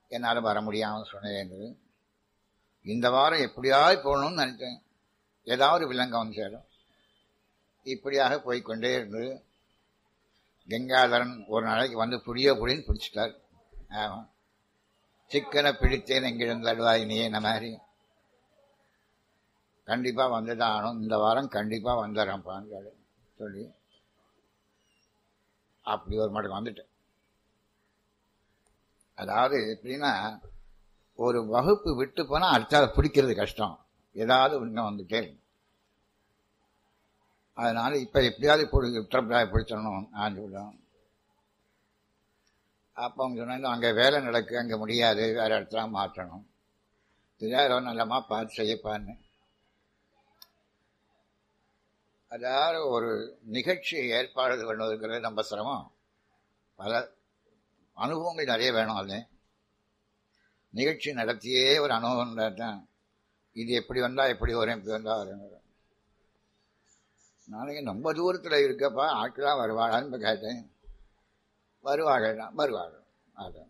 என்னால் வர முடியாமல் சொன்னது இந்த வாரம் எப்படியாவது போகணும்னு நினைச்சேன் ஏதாவது விலங்கம் வந்து சேரும் இப்படியாக போய்க்கொண்டே இருந்தது கங்காதரன் ஒரு நாளைக்கு வந்து புடியோ புடின்னு பிடிச்சிட்டார் ஆமாம் சிக்கனை பிடித்தேன் எங்கிருந்து அழுவாய் நீ என்ன மாதிரி கண்டிப்பாக வந்துதான் ஆகணும் இந்த வாரம் கண்டிப்பாக வந்துடுறேன்ப்பான்னு சொல்லி அப்படி ஒரு மட்டும் வந்துட்டேன் அதாவது எப்படின்னா ஒரு வகுப்பு விட்டு போனால் அடுத்த பிடிக்கிறது கஷ்டம் ஏதாவது ஒன்று வந்துட்டே இருக்கும் அதனால இப்போ எப்படியாவது பிடி உத்தரப்பிராய பிடிச்சிடணும் நான் சொல்லுவேன் அப்போ அவங்க சொன்னாங்க அங்கே வேலை நடக்கு அங்கே முடியாது வேற இடத்துல மாற்றணும் தெரியாத நல்லமா பார்த்து செய்யப்பான்னு அதாவது ஒரு நிகழ்ச்சி ஏற்பாடு பண்ணுவதுங்கிறது நம்ம சிரமம் பல அனுபவங்கள் நிறைய வேணும் அது நிகழ்ச்சி நடத்தியே ஒரு அனுபவம் தான் இது எப்படி வந்தால் எப்படி வரும் எப்படி வந்தால் வரும் நாளைக்கு ரொம்ப தூரத்தில் இருக்கப்பா ஆட்களாக வருவாளான்னு இப்போ கேட்டேன் வருவார்கள் தான் வருவார்கள் அதான்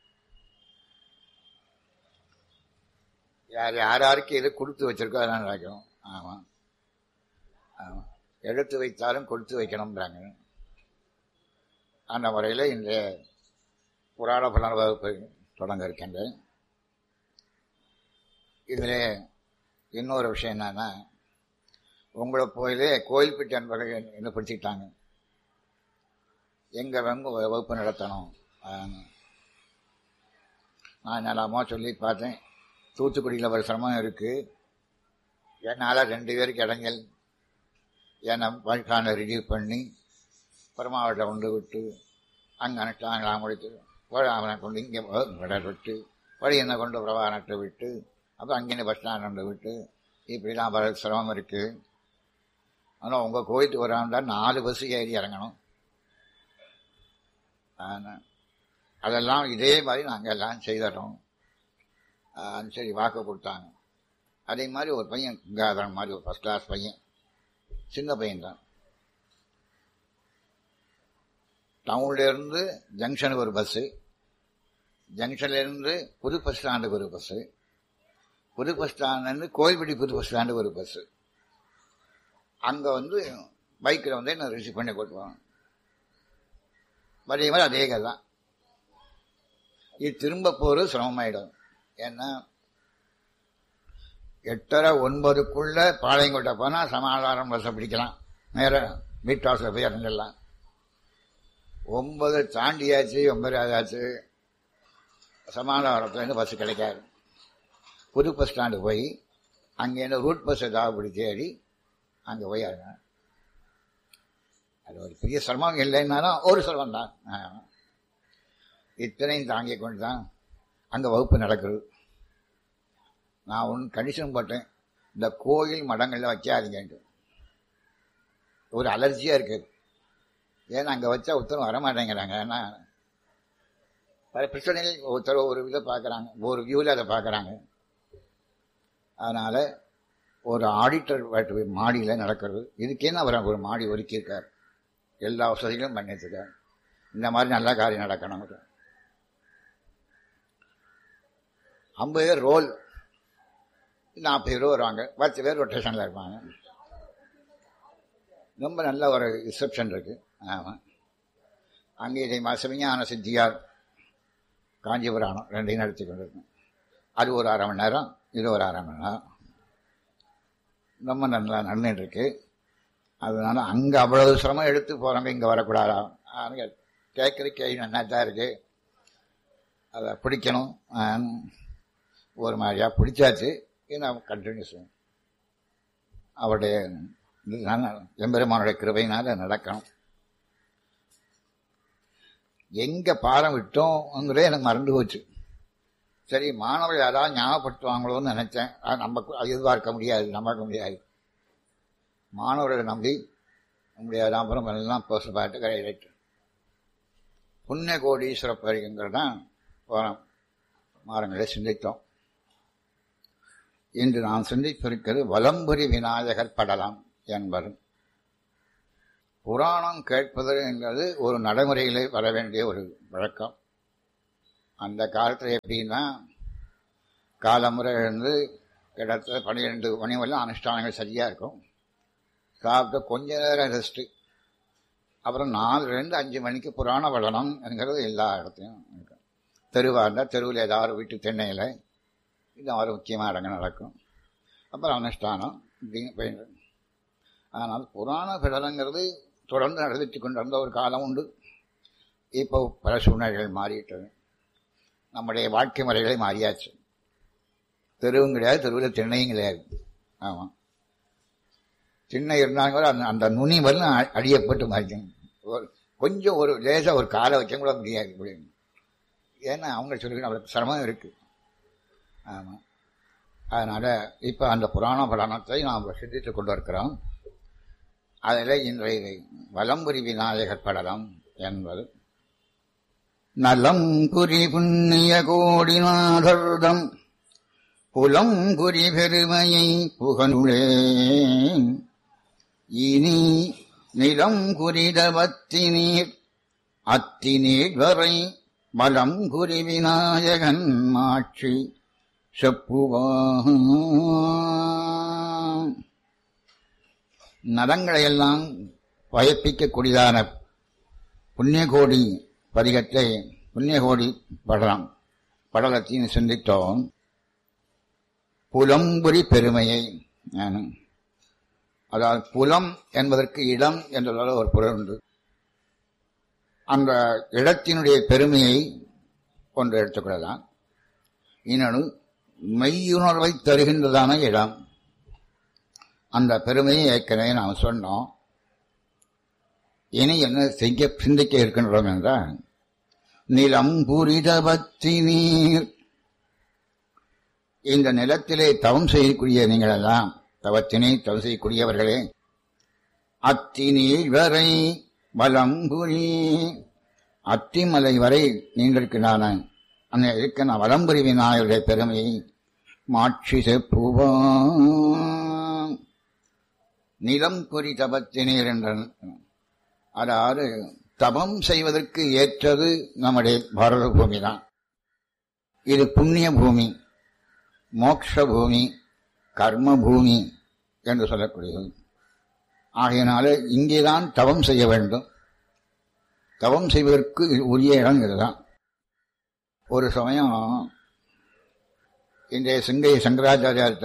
யார் யார் யாருக்கு எது கொடுத்து வச்சிருக்கோ அதான் நடக்கணும் ஆமாம் ஆமாம் எடுத்து வைத்தாலும் கொடுத்து வைக்கணும்ன்றாங்க அந்த முறையில் இந்த புராண புலன வகுப்பு தொடங்க இருக்கின்றேன் இதில் இன்னொரு விஷயம் என்னன்னா உங்களை போயிலே கோயில்பட்டி அன்பர்கள் என்ன பிடிச்சிக்கிட்டாங்க எங்கே வந்து வகுப்பு நடத்தணும் நான் நல்லாமோ சொல்லி பார்த்தேன் தூத்துக்குடியில் ஒரு சிரமம் இருக்குது என்னால் ரெண்டு பேருக்கு இடைஞ்சல் என்னை வழிகான ரிலீவ் பண்ணி பெருமாவட்டை கொண்டு விட்டு அங்கே அனுஷ்டாங்களாம் முடித்து அவனை கொண்டு இங்கே விட விட்டு வழி என்ன கொண்டு பிரபாகரத்தை விட்டு அப்புறம் அங்கேருந்து பஸ் ஸ்டாண்ட் கொண்டு விட்டு இப்படிலாம் வர சிரமம் இருக்குது ஆனால் உங்கள் கோயிலுக்கு வராண்டா நாலு பஸ் ஏறி இறங்கணும் அதெல்லாம் இதே மாதிரி நாங்கள் எல்லாம் செய்தோம் சரி வாக்கு கொடுத்தாங்க அதே மாதிரி ஒரு பையன் கங்காதரன் மாதிரி ஒரு ஃபஸ்ட் கிளாஸ் பையன் சின்ன பையன்தான் டவுன்லேருந்து ஜங்ஷனுக்கு ஒரு பஸ்ஸு ஜங்ஷன்லேருந்து புது பஸ் ஸ்டாண்டுக்கு ஒரு பஸ்ஸு புது பஸ் ஸ்டாண்ட்லேருந்து கோயில்பட்டி புது பஸ் ஸ்டாண்டுக்கு ஒரு பஸ்ஸு அங்கே வந்து பைக்கில் வந்து என்ன ரிசீவ் பண்ணி கொடுத்துருவாங்க அதே மாதிரி அதே கதை தான் இது திரும்ப போகிறது சிரமமாயிடும் ஏன்னா எட்டரை ஒன்பதுக்குள்ள பாளையங்கோட்டை போனால் சமாதானம் பஸ்ஸை பிடிக்கலாம் நேராக மீட் ஹவுஸில் போய் இறங்கிடலாம் ஒன்பது தாண்டியாச்சு ஒன்பது ஆச்சு சமாதானத்துலேருந்து பஸ்ஸு கிடைக்காது புது பஸ் ஸ்டாண்டு போய் அங்கேருந்து ரூட் பஸ் ஏதாவது பிடிச்சி ஏறி அங்கே போய் இறங்க அது ஒரு பெரிய சிரமம் இல்லைன்னாலும் ஒரு சிரமம் தான் இத்தனையும் தாங்கி கொண்டு தான் அங்கே வகுப்பு நடக்குது நான் ஒன்று கண்டிஷன் போட்டேன் இந்த கோயில் மடங்களில் வைக்காதீங்கன்ட்டு ஒரு அலர்ஜியாக இருக்குது ஏன்னா அங்கே வச்சா ஒருத்தரும் வரமாட்டேங்கிறாங்க ஏன்னா பல பிரச்சனைகள் ஒருத்தர் ஒரு இதை பார்க்குறாங்க ஒரு வியூவில் அதை பார்க்குறாங்க அதனால் ஒரு ஆடிட்டர் மாடியில் நடக்கிறது இதுக்கே அவர் ஒரு மாடி ஒதுக்கியிருக்கார் எல்லா வசதிகளும் பண்ணிட்டுருக்கார் இந்த மாதிரி நல்ல காரியம் நடக்கணும் ஐம்பது பேர் ரோல் நாற்பது பேர் வருவாங்க பத்து பேர் ரொட்டேஷனில் இருப்பாங்க ரொம்ப நல்ல ஒரு ரிசப்ஷன் இருக்கு ஆமாம் அங்கே இதை சிவஞான சித்தியார் காஞ்சிபுராணம் ரெண்டையும் நடத்தி கொண்டிருக்கோம் அது ஒரு அரை மணி நேரம் இது ஒரு அரை மணி நேரம் ரொம்ப நல்லா நடந்துட்டு இருக்கு அதனால அங்கே அவ்வளவு சிரமம் எடுத்து போகிறவங்க இங்கே வரக்கூடாதா கேட்குற கேள்வி நல்லா தான் இருக்கு அதை பிடிக்கணும் ஒரு மாதிரியாக பிடிச்சாச்சு நான் கண்டினியூஸ் அவருடைய எம்பெருமானுடைய கிருபையினால நடக்கணும் எங்க பாடம் விட்டோங்கிறதே எனக்கு மறந்து போச்சு சரி மாணவர்கள் யாராவது ஞாபகப்படுத்துவாங்களோன்னு நினைச்சேன் அது நம்ம எதிர்பார்க்க முடியாது நம்ப முடியாது மாணவர்களை நம்பி நம்முடைய அப்புறம் எல்லாம் பேச பாட்டு கரையிட்டு புண்ணிய கோடீஸ்வர பரிகங்கிறது தான் போன மாறங்களை சிந்தித்தோம் இன்று நாம் சிந்தித்திருக்கிறது வலம்புரி விநாயகர் படலாம் என்பது புராணம் கேட்பது என்பது ஒரு நடைமுறையிலே வர வேண்டிய ஒரு வழக்கம் அந்த காலத்தில் எப்படின்னா காலமுறை இருந்து கிட்டத்தட்ட பன்னிரெண்டு மணி வரலாம் அனுஷ்டானங்கள் சரியாக இருக்கும் சாப்பிட்டு கொஞ்ச நேரம் ரெஸ்ட்டு அப்புறம் நாலுலேருந்து அஞ்சு மணிக்கு புராண படனம் என்கிறது எல்லா இடத்தையும் இருக்கும் தெருவாக இருந்தால் தெருவில் ஏதாவது வீட்டு திண்ணையில் இந்த மாதிரி முக்கியமான இடங்கள் நடக்கும் அப்புறம் அனுஷ்டானம் இப்படின்னு போயிட்டு ஆனால் புராண படனங்கிறது தொடர்ந்து நடந்துட்டு கொண்டிருந்த ஒரு காலம் உண்டு இப்போ பல சூழ்நிலைகள் மாறிவிட்டது நம்முடைய வாழ்க்கை முறைகளே மாறியாச்சு தெருவும் கிடையாது தெருவில் திண்ணையும் கிடையாது ஆமாம் சின்ன இருந்தாலும் கூட அந்த அந்த நுனி வரலாம் அடியப்பட்டு மாறிக்கணும் ஒரு கொஞ்சம் ஒரு லேசாக ஒரு காலை வைக்க கூட முடியாது அப்படின்னு ஏன்னா அவங்க சொல்லி அவளுக்கு சிரமம் இருக்குது ஆமாம் அதனால் இப்போ அந்த புராண படனத்தை நாம் சிந்தித்து கொண்டு இருக்கிறோம் அதில் இன்றைய வலம்புரி விநாயகர் படலம் என்பது நலம் குறி புண்ணிய கோடிநாதர்தம் புலம் குறி பெருமையை புகழுளே இனி நிலம் குறிதவத்தினீர் அத்தினீர் வரை மலம் குறி விநாயகன் மாட்சி செப்புவா நலங்களையெல்லாம் பயப்பிக்கக்கூடியதான புண்ணியகோடி பதிகத்தை புண்ணியகோடி படலாம் படலத்தையும் சிந்தித்தோம் புலம்புரி பெருமையை அதாவது புலம் என்பதற்கு இடம் என்றதால ஒரு பொருள் உண்டு அந்த இடத்தினுடைய பெருமையை ஒன்று எடுத்துக்கொள்ளலாம் இன்னொன்று மெய்யுணர்வை தருகின்றதான இடம் அந்த பெருமையை ஏற்கனவே நாம் சொன்னோம் இனி என்ன செய்ய சிந்திக்க இருக்கின்றோம் என்றால் நிலம் புரிதபத்தி நீர் இந்த நிலத்திலே தவம் செய்யக்கூடிய நீங்களெல்லாம் தவத்தினை தவம் செய்யக்கூடியவர்களே அத்தினீர் வரை வலம்புரி அத்திமலை வரை நீங்களுக்கு நான் அந்த இருக்க நான் வலம்புரி விநாயகருடைய பெருமையை மாட்சி செப்புவா நிலம் குறி தபத்தினீர் என்ற அதாவது தபம் செய்வதற்கு ஏற்றது நம்முடைய பாரத பூமி தான் இது புண்ணிய பூமி மோக்ஷ பூமி கர்ம பூமி என்று சொல்லக்கூடியது ஆகையினால இங்கேதான் தவம் செய்ய வேண்டும் தவம் செய்வதற்கு உரிய இடம் இதுதான் ஒரு சமயம் இன்றைய சிங்கை சங்கராச்சாரியார்கிட்ட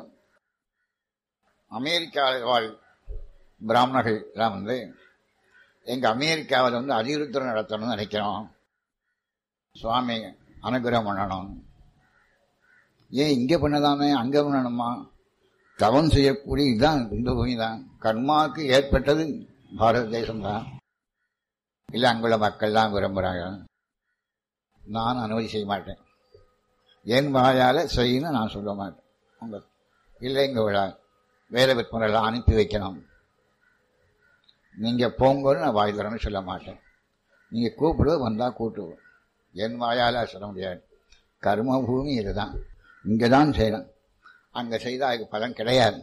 அமெரிக்காவில் வாழ் பிராமணர்கள் எல்லாம் வந்து எங்க அமெரிக்காவில் வந்து அதிருத்தம் நடத்தணும்னு நினைக்கிறோம் சுவாமி அனுகிரகம் பண்ணணும் ஏன் இங்கே பண்ணதாமே அங்கே பண்ணணுமா தவம் செய்யக்கூடிய இதுதான் இந்த பூமி தான் கர்மாவுக்கு ஏற்பட்டது பாரத தேசம்தான் இல்லை அங்குள்ள மக்கள்லாம் விரும்புகிறாங்க நான் அனுமதி செய்ய மாட்டேன் என் வாயால் செய்யணும் நான் சொல்ல மாட்டேன் உங்க இல்லை இங்கே விழா வேலை விற்பனைலாம் அனுப்பி வைக்கணும் நீங்கள் போங்கன்னு நான் வாய் தரேன்னு சொல்ல மாட்டேன் நீங்கள் கூப்பிடு வந்தால் கூட்டுவோம் என் வாயால் சொல்ல முடியாது கர்ம பூமி இதுதான் இங்கே தான் செய்யணும் அங்கே செய்தால் அதுக்கு பலன் கிடையாது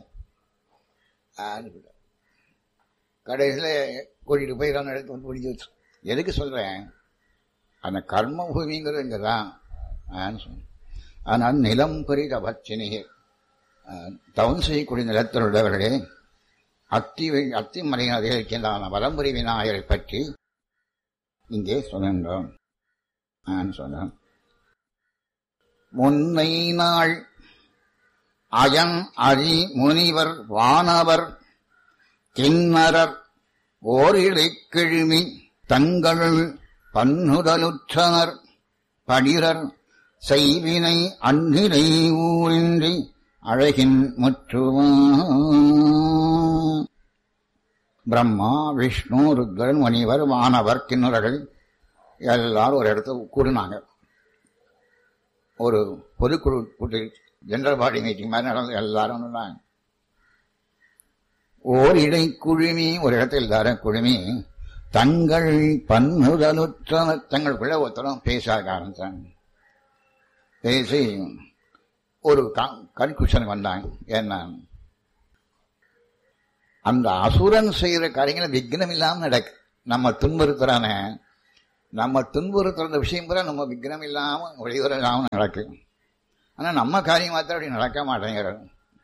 கடைசியில் கூட்டிகிட்டு போய் தான் எடுத்து வந்து முடிஞ்சு வச்சு எதுக்கு சொல்கிறேன் அந்த கர்ம பூமிங்கிறது இங்கே தான் சொன்னேன் ஆனால் நிலம் பெரி தபச்சினிகை தவம் செய்யக்கூடிய நிலத்தில் உள்ளவர்களே அத்தி அத்தி மலையின் அதிகரிக்கின்றான வலம்புரி விநாயகரை பற்றி இங்கே சொல்கின்றோம் நான் சொன்னேன் முன்னை நாள் அயன் அரி முனிவர் வானவர் கிண்ணரர் ஓரிலை கிழுமி தங்களுள் பன்னுதலுற்றனர் படிரர் செய்வினை அன்னிலை ஊரின்றி அழகின் முற்றுவா பிரம்மா விஷ்ணு ருத்ரன் முனிவர் வானவர் கிண்ணறர்கள் எல்லாரும் ஒரு இடத்துல கூடினாங்க ஒரு பொதுக்குழு கூட்டு ஜெனரல் பாடி மீட்டிங் மாதிரி நடந்து எல்லாரும் இருந்தாங்க ஓர் இடை குழுமி ஒரு இடத்துல எல்லாரும் குழுமி தங்கள் பன்முதலுற்ற தங்களுக்குள்ள ஒருத்தரும் பேச ஆரம்பித்தாங்க பேசி ஒரு கன்குஷன் வந்தாங்க என்ன அந்த அசுரன் செய்யற காரியங்களை விக்னம் இல்லாம நடக்கு நம்ம துன்புறுத்துறான நம்ம துன்புறுத்துற விஷயம் பூரா நம்ம விக்னம் இல்லாம வெளிவர இல்லாம நடக்கும் ஆனா நம்ம காரியம் மாத்திரம் அப்படி நடக்க மாட்டேங்கிறது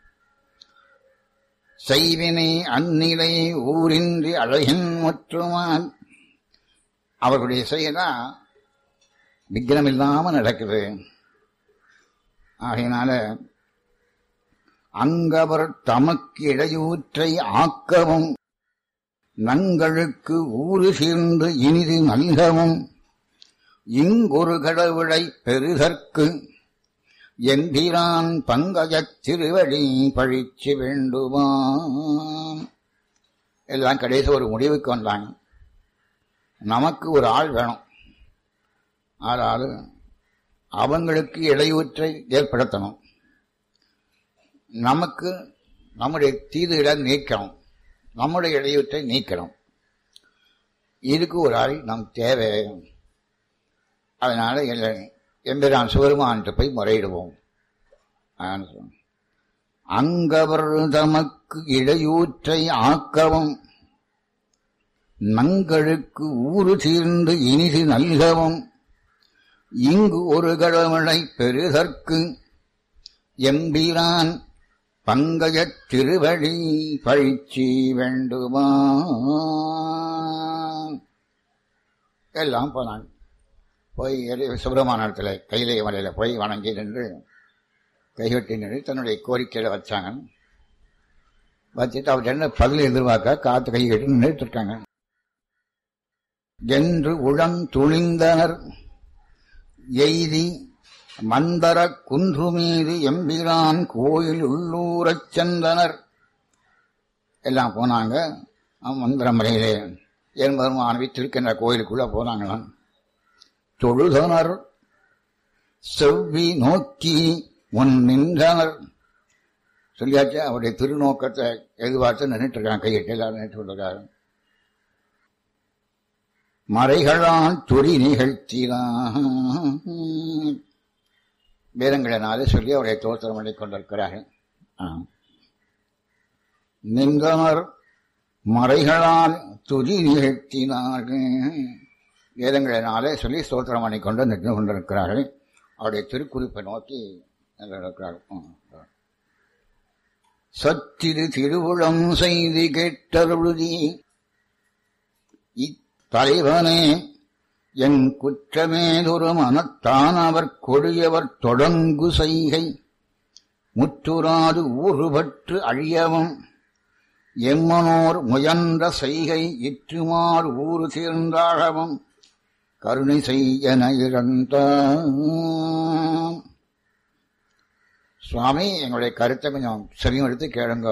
செய்வினை அந்நிலை ஊரின்றி அழகின் முற்றுமான் அவர்களுடைய செயலாம் விக்னம் இல்லாம நடக்குது ஆகையினால அங்கவர் தமக்கு இடையூற்றை ஆக்கவும் நங்களுக்கு ஊறு சேர்ந்து இனிது நல்கவும் இங்கொரு கடவுளை பெறுதற்கு எம்பிரான் பங்கஜத் திருவடி பழிச்சு வேண்டுமாம் எல்லாம் கடைசி ஒரு முடிவுக்கு வந்தாங்க நமக்கு ஒரு ஆள் வேணும் ஆறாவது அவங்களுக்கு இடையூற்றை ஏற்படுத்தணும் நமக்கு நம்முடைய தீதுகளை நீக்கணும் நம்முடைய இடையூற்றை நீக்கணும் இதுக்கு ஒரு ஆள் நம் தேவை அதனால எம்பிரான் சிவருமான்ட்டு போய் முறையிடுவோம் அங்கவர் தமக்கு இடையூற்றை ஆக்கவும் நங்களுக்கு ஊறு தீர்ந்து இனிது நல்கவும் இங்கு ஒரு கடவுளை பெறுதற்கு எம்பிரான் பங்கஜத் திருவடி பழிச்சி வேண்டுமா எல்லாம் போனாங்க போய் சுப்பிரமணியத்தில் கையிலே மலையில் போய் வணங்கி நின்று கைகட்டி நின்று தன்னுடைய கோரிக்கையில வச்சாங்க வச்சுட்டு அவர் என்ன பதில் எதிர்பார்க்க காத்து கை கட்டி நின்றுட்டு இருக்காங்க என்று உளம் துணிந்தனர் எய்தி மந்தர குன்று மீது எம்பிரான் கோயில் உள்ளூரச் சென்றனர் எல்லாம் போனாங்க மந்திர முறையிலே என் பெருமான் வீட்டிருக்கின்ற கோயிலுக்குள்ள போனாங்களாம் தொழுதனர் செவ்வி நோக்கி முன் நின்றனர் சொல்லியாச்சு அவருடைய திருநோக்கத்தை எதிர்பார்த்து நின்றுட்டு இருக்காங்க கையிட்டு எல்லாரும் நின்றுட்டு இருக்காரு மறைகளால் துரி நிகழ்த்தினான் வேதங்களினாலே சொல்லி அவரை தோற்றம் பண்ணி கொண்டிருக்கிறார்கள் நின்றனர் மறைகளால் துதி நிகழ்த்தினார்கள் வேதங்களினாலே சொல்லி ஸ்தோத்திரம் பண்ணி கொண்டு நின்று கொண்டிருக்கிறார்கள் அவருடைய திருக்குறிப்பை நோக்கி இருக்கிறார்கள் சத்திரு திருவுளம் செய்து கேட்டருளுதி இத்தலைவனே என் குற்றமேதொரு மனத்தான் அவர் கொடியவர் தொடங்கு செய்கை முற்றுராது ஊறுபற்று அழியவும் எம்மனோர் முயன்ற செய்கை இற்றுமாறு ஊறு சேர்ந்தாழவும் கருணை செய்யன இழந்த சுவாமி எங்களுடைய கருத்தை கொஞ்சம் செவியும் எடுத்து கேளுங்க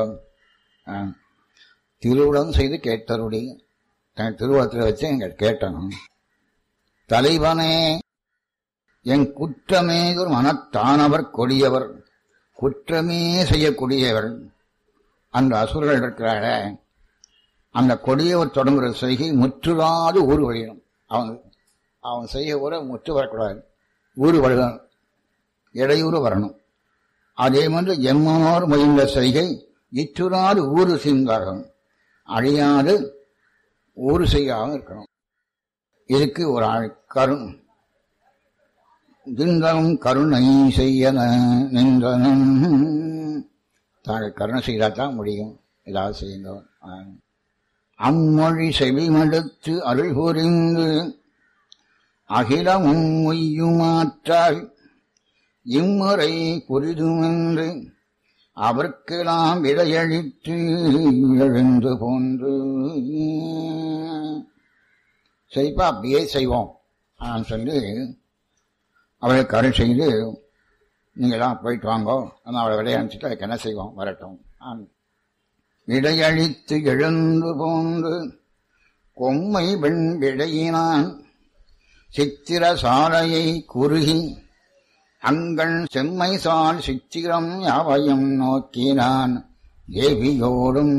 திருவிழம் செய்து கேட்டருடைய தன் திருவத்தில் வச்சு எங்கள் கேட்டணும் தலைவனே என் குற்றமே ஒரு மனத்தானவர் கொடியவர் குற்றமே செய்யக்கூடியவர் அந்த அசுரர்கள் இருக்கிறார அந்த கொடியவர் தொடங்குற செய்கை முற்றுவாது ஊறு வழியணும் அவன் அவன் செய்ய கூட முற்று வரக்கூடாது ஊறு வழியணும் இடையூறு வரணும் அதே மாதிரி எம்மனோர் முயன்ற செய்கை இற்றுறாது ஊறு செய்தார்கள் அழியாது ஊறு செய்யாமல் இருக்கணும் இதுக்கு ஒரு ஆள் கருண் திந்தனும் கருணை செய்ய நின்றனும் தாங்கள் கருணை செய்தாதான் முடியும் ஏதாவது செய்யுங்க அம்மொழி செவிமடுத்து அருள் புரிந்து அகிலமும் மொய்யுமாற்றால் இம்முறை புரிதுமென்று அவர்க்கெல்லாம் விடையளித்து எழுந்து போன்று சரிப்பா அப்படியே செய்வோம் நான் சொல்லி அவளை கரு செய்து நீங்களாம் போயிட்டு வாங்கோ நான் அவளை விளைய அனுப்பிச்சிட்டு அதுக்கு என்ன செய்வோம் வரட்டும் விடையளித்து எழுந்து போன்று கொம்மை பெண் விடையினான் சித்திர சாலையை குறுகி அங்கள் செம்மை சால் சித்திரம் யாவையும் நோக்கினான் தேவியோடும்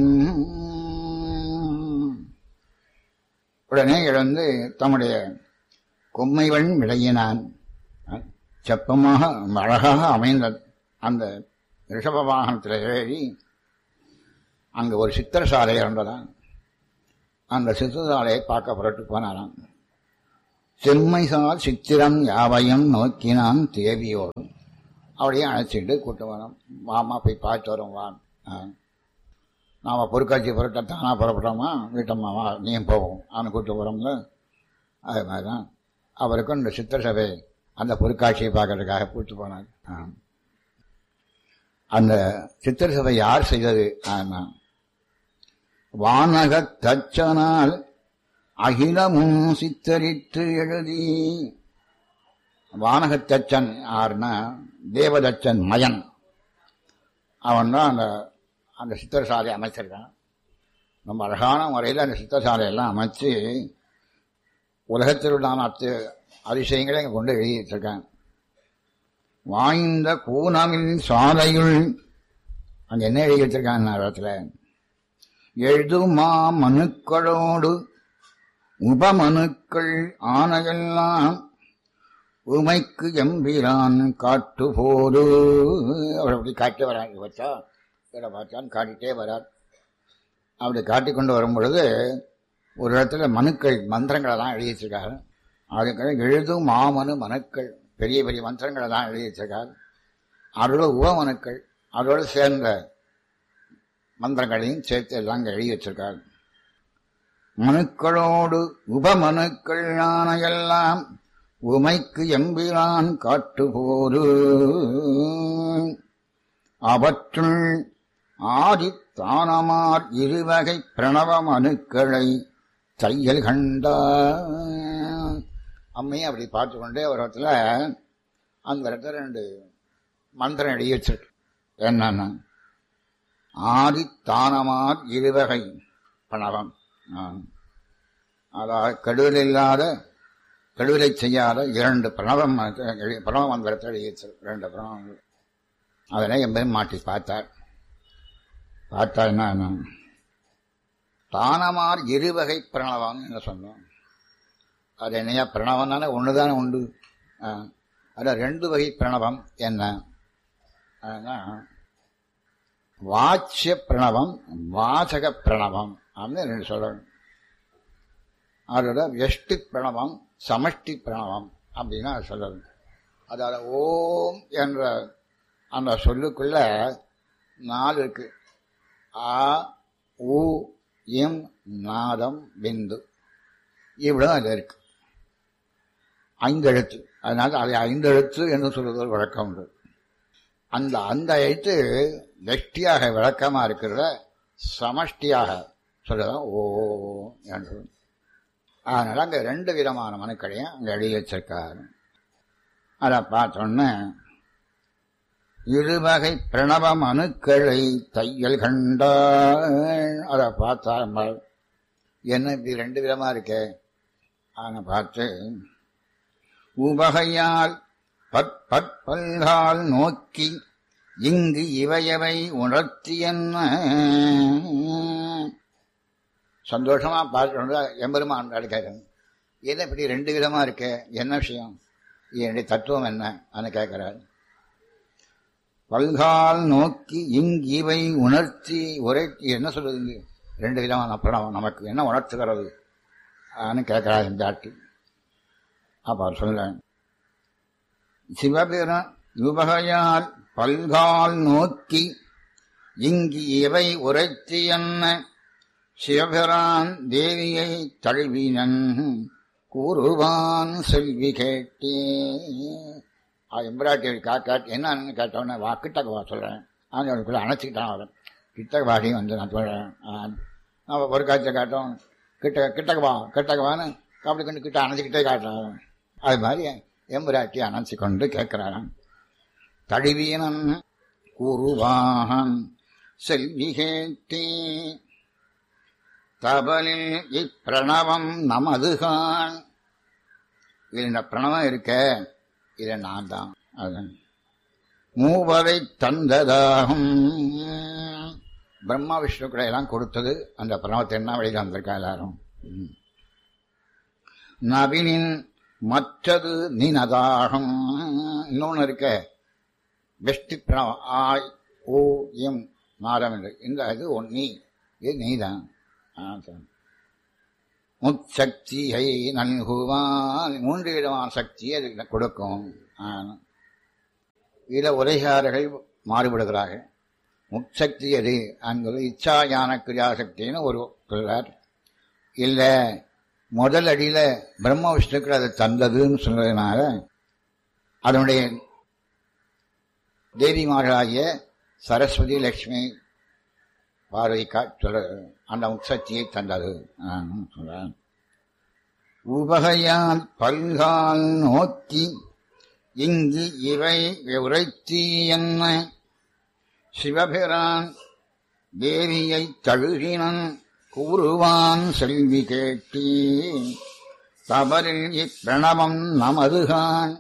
உடனே எழுந்து தம்முடைய கொம்மைவன் விளையினான் செப்பமாக அழகாக அமைந்த அந்த ரிஷப வாகனத்தில் ஏறி அங்கே ஒரு சித்திரசாலை இருந்ததான் அந்த சித்திரசாலையை பார்க்க புரட்டு போனாராம் செம்மைசால் சித்திரம் யாவையும் நோக்கினான் தேவியோடும் அவளையும் அழைச்சிட்டு கூட்டு வரோம் வாமா போய் பார்த்து வரோம் வா நாம் பொருட்காட்சி புரட்ட தானா புறப்பட்டோமா வீட்டம்மா வா நீயும் போவோம் அவனு கூட்டு போகிறோம்ல அது மாதிரி தான் அவருக்கும் இந்த சித்தர் சபை அந்த பொருட்காட்சியை பார்க்கறதுக்காக கூட்டு போனார் ஆ. அந்த சித்தர் சபை யார் செய்தது ஆனா வானகத் தச்சனால் அகிலமும் சித்தரித்து எழுதி வானகத்தச்சன் யாருன்னா தேவதச்சன் மயன் அவன் தான் அந்த அந்த சித்திரசாலை அமைச்சிருக்கான் ரொம்ப அழகான முறையில் அந்த சித்திரசாலையெல்லாம் அமைச்சு உலகத்தில் உள்ள அத்து அதிசயங்களை இங்கே கொண்டு எழுதி வச்சிருக்கான் வாய்ந்த கூனமின் சாலையுள் அங்கே என்ன எழுதி வச்சிருக்கான் அந்த இடத்துல எழுதுமா மனுக்களோடு உபமனுக்கள் ஆனையெல்லாம் உமைக்கு எம்பிரான் காட்டு போது அவர் அப்படி காட்டி வராங்க பார்த்தா இதை பார்த்தான் காட்டிட்டே வரார் அப்படி காட்டிக் கொண்டு வரும் பொழுது ஒரு இடத்துல மனுக்கள் மந்திரங்களை தான் எழுதி வச்சிருக்காரு அதுக்கு எழுதும் மாமனு மனுக்கள் பெரிய பெரிய மந்திரங்களை தான் எழுதி வச்சிருக்காரு அதோட உபமனுக்கள் அதோட சேர்ந்த மந்திரங்களையும் சேர்த்து எல்லாம் அங்கே எழுதி வச்சிருக்காரு மனுக்களோடு உபமனுக்கள் ஆனையெல்லாம் உமைக்கு எம்பிரான் காட்டுபோது அவற்றுள் ஆதித்தானமார் இருவகை பிரணவ மனுக்களை தையல் கண்டார் அம்மையும் அப்படி பார்த்து கொண்டே ஒரு இடத்துல அந்த இடத்துல ரெண்டு மந்திரம் எழுதி வச்சிருக்கு என்னன்னா ஆதித்தானமார் இருவகை பிரணவம் ஆ. அதாவது கெடுதல் இல்லாத கெடுதலை செய்யாத இரண்டு பிரணவம் எழுதி- பிரணவ மந்திரத்தை எழுதி வச்சிருக்கு ரெண்டு பிரணவங்கள் அதனை எம்பேரும் மாட்டி பார்த்தார் பார்த்தா என்ன என்ன? தானமார் இருவகை பிரணவம் என்ன சொன்னோம் அது என்னையா பிரணவம்னால ஒன்று தானே உண்டு ஆ. அதான் ரெண்டு வகை பிரணவம் என்ன அதுனா, வாச்சிய பிரணவம் வாசக பிரணவம் அப்படின்னு ரெண்டு சொல்லணும் அதோட வெஷ்டி பிரணவம் சமஷ்டி பிரணவம் அப்படின்னு அது சொல்லணும் அதாவது ஓம் என்ற அந்த சொல்லுக்குள்ள நாலு இருக்கு ஆ உ இம் நாதம் பிந்து இவ்வளவு அது இருக்கு ஐந்து எழுத்து அதனால அதை ஐந்து எழுத்து என்று சொல்வது ஒரு வழக்கம் உண்டு அந்த அந்த எழுத்து வெஷ்டியாக விளக்கமா இருக்கிறத சமஷ்டியாக சொல்லலாம் ஓ என்று அதனால அங்க ரெண்டு விதமான மனுக்களையும் அங்க எழுதி வச்சிருக்காரு அதை பார்த்தோன்னே இருவகை பிரணவ மனுக்களை தையல் கண்டாள் அதை பார்த்தா அம்மாள். என்ன இப்படி ரெண்டு விதமா இருக்கே அவனை பார்த்து உவகையால் பற்பற்பல்கால் நோக்கி இங்கு இவையவை உணர்த்தி என்ன சந்தோஷமா பார்த்து எம்பெருமான் கேட்கறேன் என்ன இப்படி ரெண்டு விதமா இருக்கே என்ன விஷயம் என்னுடைய தத்துவம் என்ன అని கேட்கிறார் பல்கால் நோக்கி இங்கிவை உணர்த்தி உரைத்தி என்ன சொல்றது இங்கு? ரெண்டு விதமான பிரணவம் நமக்கு என்ன உணர்த்துகிறது ஆன்னு கேட்கிறார் இந்த ஆட்டு அப்ப அவர் சொல்ல சிவபிரன் யுபகையால் பல்கால் நோக்கி இங்கு இவை உரைத்தி என்ன சிவபிரான் தேவியை தழுவினன் கூறுவான் செல்வி கேட்டே எம்பிராட்டி காக்காட்டி என்னன்னு கேட்டவொடனே வா கிட்டக்க வா சொல்றேன் அவனுக்குள்ள அணைச்சிக்கிட்டான் அவன் கிட்டக்க வாடியும் வந்து நான் சொல்றேன் நம்ம ஒரு காட்சியை காட்டும் கிட்ட கிட்டக்க வா கிட்டக்க வான்னு அப்படி கொண்டு கிட்ட அணைச்சிக்கிட்டே காட்டுறான் அது மாதிரி எம்பிராட்டி அணைச்சி கொண்டு கேட்கிறாராம் தழுவியனன் கூறுவான் செல்வி கேட்டே தபலில் இப்பிரணவம் நமதுகான் இது இந்த பிரணவம் இருக்க இது நான் தான் அதன் மூவரை தந்ததாகும் பிரம்மா விஷ்ணுக்களை எல்லாம் கொடுத்தது அந்த பிரணவத்தை என்ன வெளியில் வந்திருக்கா எல்லாரும் ம். நபினின் மற்றது நினதாகும் இன்னொன்னு இருக்க வெஷ்டி பிரணவம் ஆய் ஓ எம் நாதம் என்று இந்த இது ஒன் நீ இது நீதான் ஆ, சரி. முச்சக்தியை நல்குவான் மூன்று விதமான சக்தியை அது கொடுக்கும் ஆனா, இதில் உரைகாரர்கள் மாறுபடுகிறார்கள் முச்சக்தி எது அங்கு இச்சா ஞான கிரியாசக்தின்னு ஒரு சொல்றார் இல்லை முதல் அடியில பிரம்ம விஷ்ணுக்கள் அதை தந்ததுன்னு சொன்னதுனால அதனுடைய தேவிமார்களாகிய சரஸ்வதி லட்சுமி பார்வதிக்கா சொல்ல அந்த முக்சக்தியை தந்தது சொல்றேன் உபகையால் பல்கால் நோக்கி இங்கு இவை உரைத்தி என்ன சிவபிரான் தேவியை தழுகினன் கூறுவான் செல்வி கேட்டி தவறில் இப்பிரணவம் நமதுகான்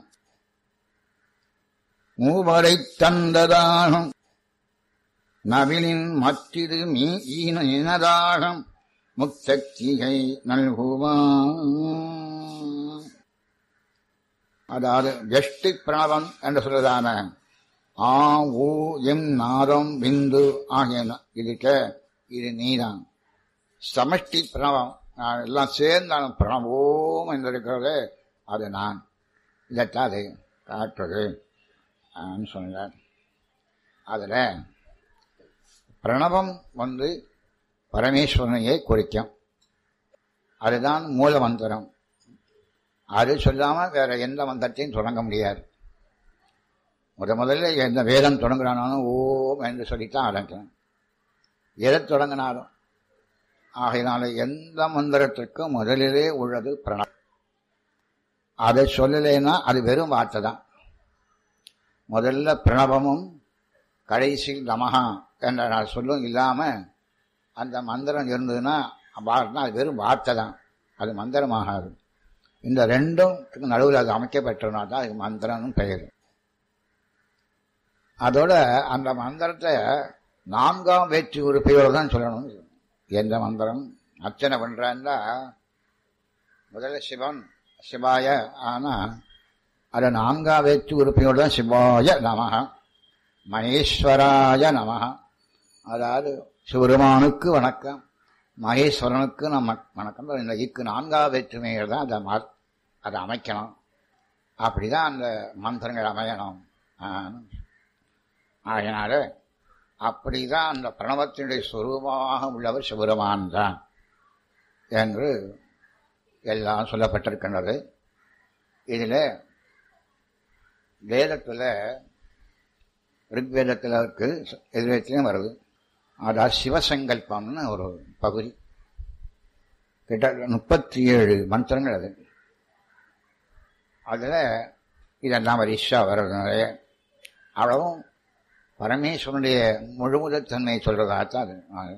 மூவரைத் தந்ததாகும் நவிலின் மற்றிது மீ ஈன இனதாகம் முக்தக்திகை நல்குவான் அதாவது ஜஷ்டி பிரணவம் என்று சொல்றதான ஆ ஊ எம் நாதம் பிந்து ஆகியன இதுக்க இது நீதான் சமஷ்டி பிரணவம் நான் எல்லாம் சேர்ந்தாலும் பிரணவோம் என்று இருக்கிறது அது நான் இதைத்தான் அதை காட்டுறது சொன்னார் அதில் பிரணவம் வந்து பரமேஸ்வரனையே குறிக்கும் அதுதான் மூல மந்திரம் அது சொல்லாமல் வேற எந்த மந்திரத்தையும் தொடங்க முடியாது முத முதல்ல எந்த வேதம் தொடங்குறானாலும் ஓம் என்று சொல்லித்தான் ஆரம்பிக்கணும் எதை தொடங்கினாலும் ஆகையினால எந்த மந்திரத்திற்கும் முதலிலே உள்ளது பிரணவம் அதை சொல்லலைன்னா அது வெறும் வார்த்தை தான் முதல்ல பிரணவமும் கடைசி நமகா என்ற நான் சொல்லும் இல்லாமல் அந்த மந்திரம் இருந்ததுன்னா வார்த்தை அது வெறும் வார்த்தை தான் அது மந்திரமாகாது இந்த ரெண்டும் நடுவில் அது அமைக்கப்பட்டதுனா தான் அதுக்கு மந்திரம்னு பெயர் அதோட அந்த மந்திரத்தை நான்காம் வேற்றி உறுப்பையோடு தான் சொல்லணும் எந்த மந்திரம் அர்ச்சனை பண்ணுறான்னா முதல்ல சிவன் சிவாய ஆனால் அதை நான்காம் வேற்று உறுப்பினோடு தான் சிவாய நமக மகேஸ்வராய நமக அதாவது சிவருமானுக்கு வணக்கம் மகேஸ்வரனுக்கு நம்ம வணக்கம் இந்த இக்கு நான்காவது வேற்றுமைகள் தான் அதை மா அதை அமைக்கணும் அப்படிதான் அந்த மந்திரங்கள் அமையணும் அதனால அப்படிதான் அந்த பிரணவத்தினுடைய சுரூபமாக உள்ளவர் சிவருமான் தான் என்று எல்லாம் சொல்லப்பட்டிருக்கின்றது இதில் வேதத்தில் ரிக்வேதத்தில் இருக்கு எதிர்வேதத்திலையும் வருது அதாவது சிவசங்கல்பம்னு ஒரு பகுதி கிட்ட முப்பத்தி ஏழு மந்திரங்கள் அது அதில் இதெல்லாம் வரிசா வர்றது நிறைய அவ்வளவும் பரமேஸ்வரனுடைய முழுமுதல் தன்மையை சொல்றதாகத்தான் அது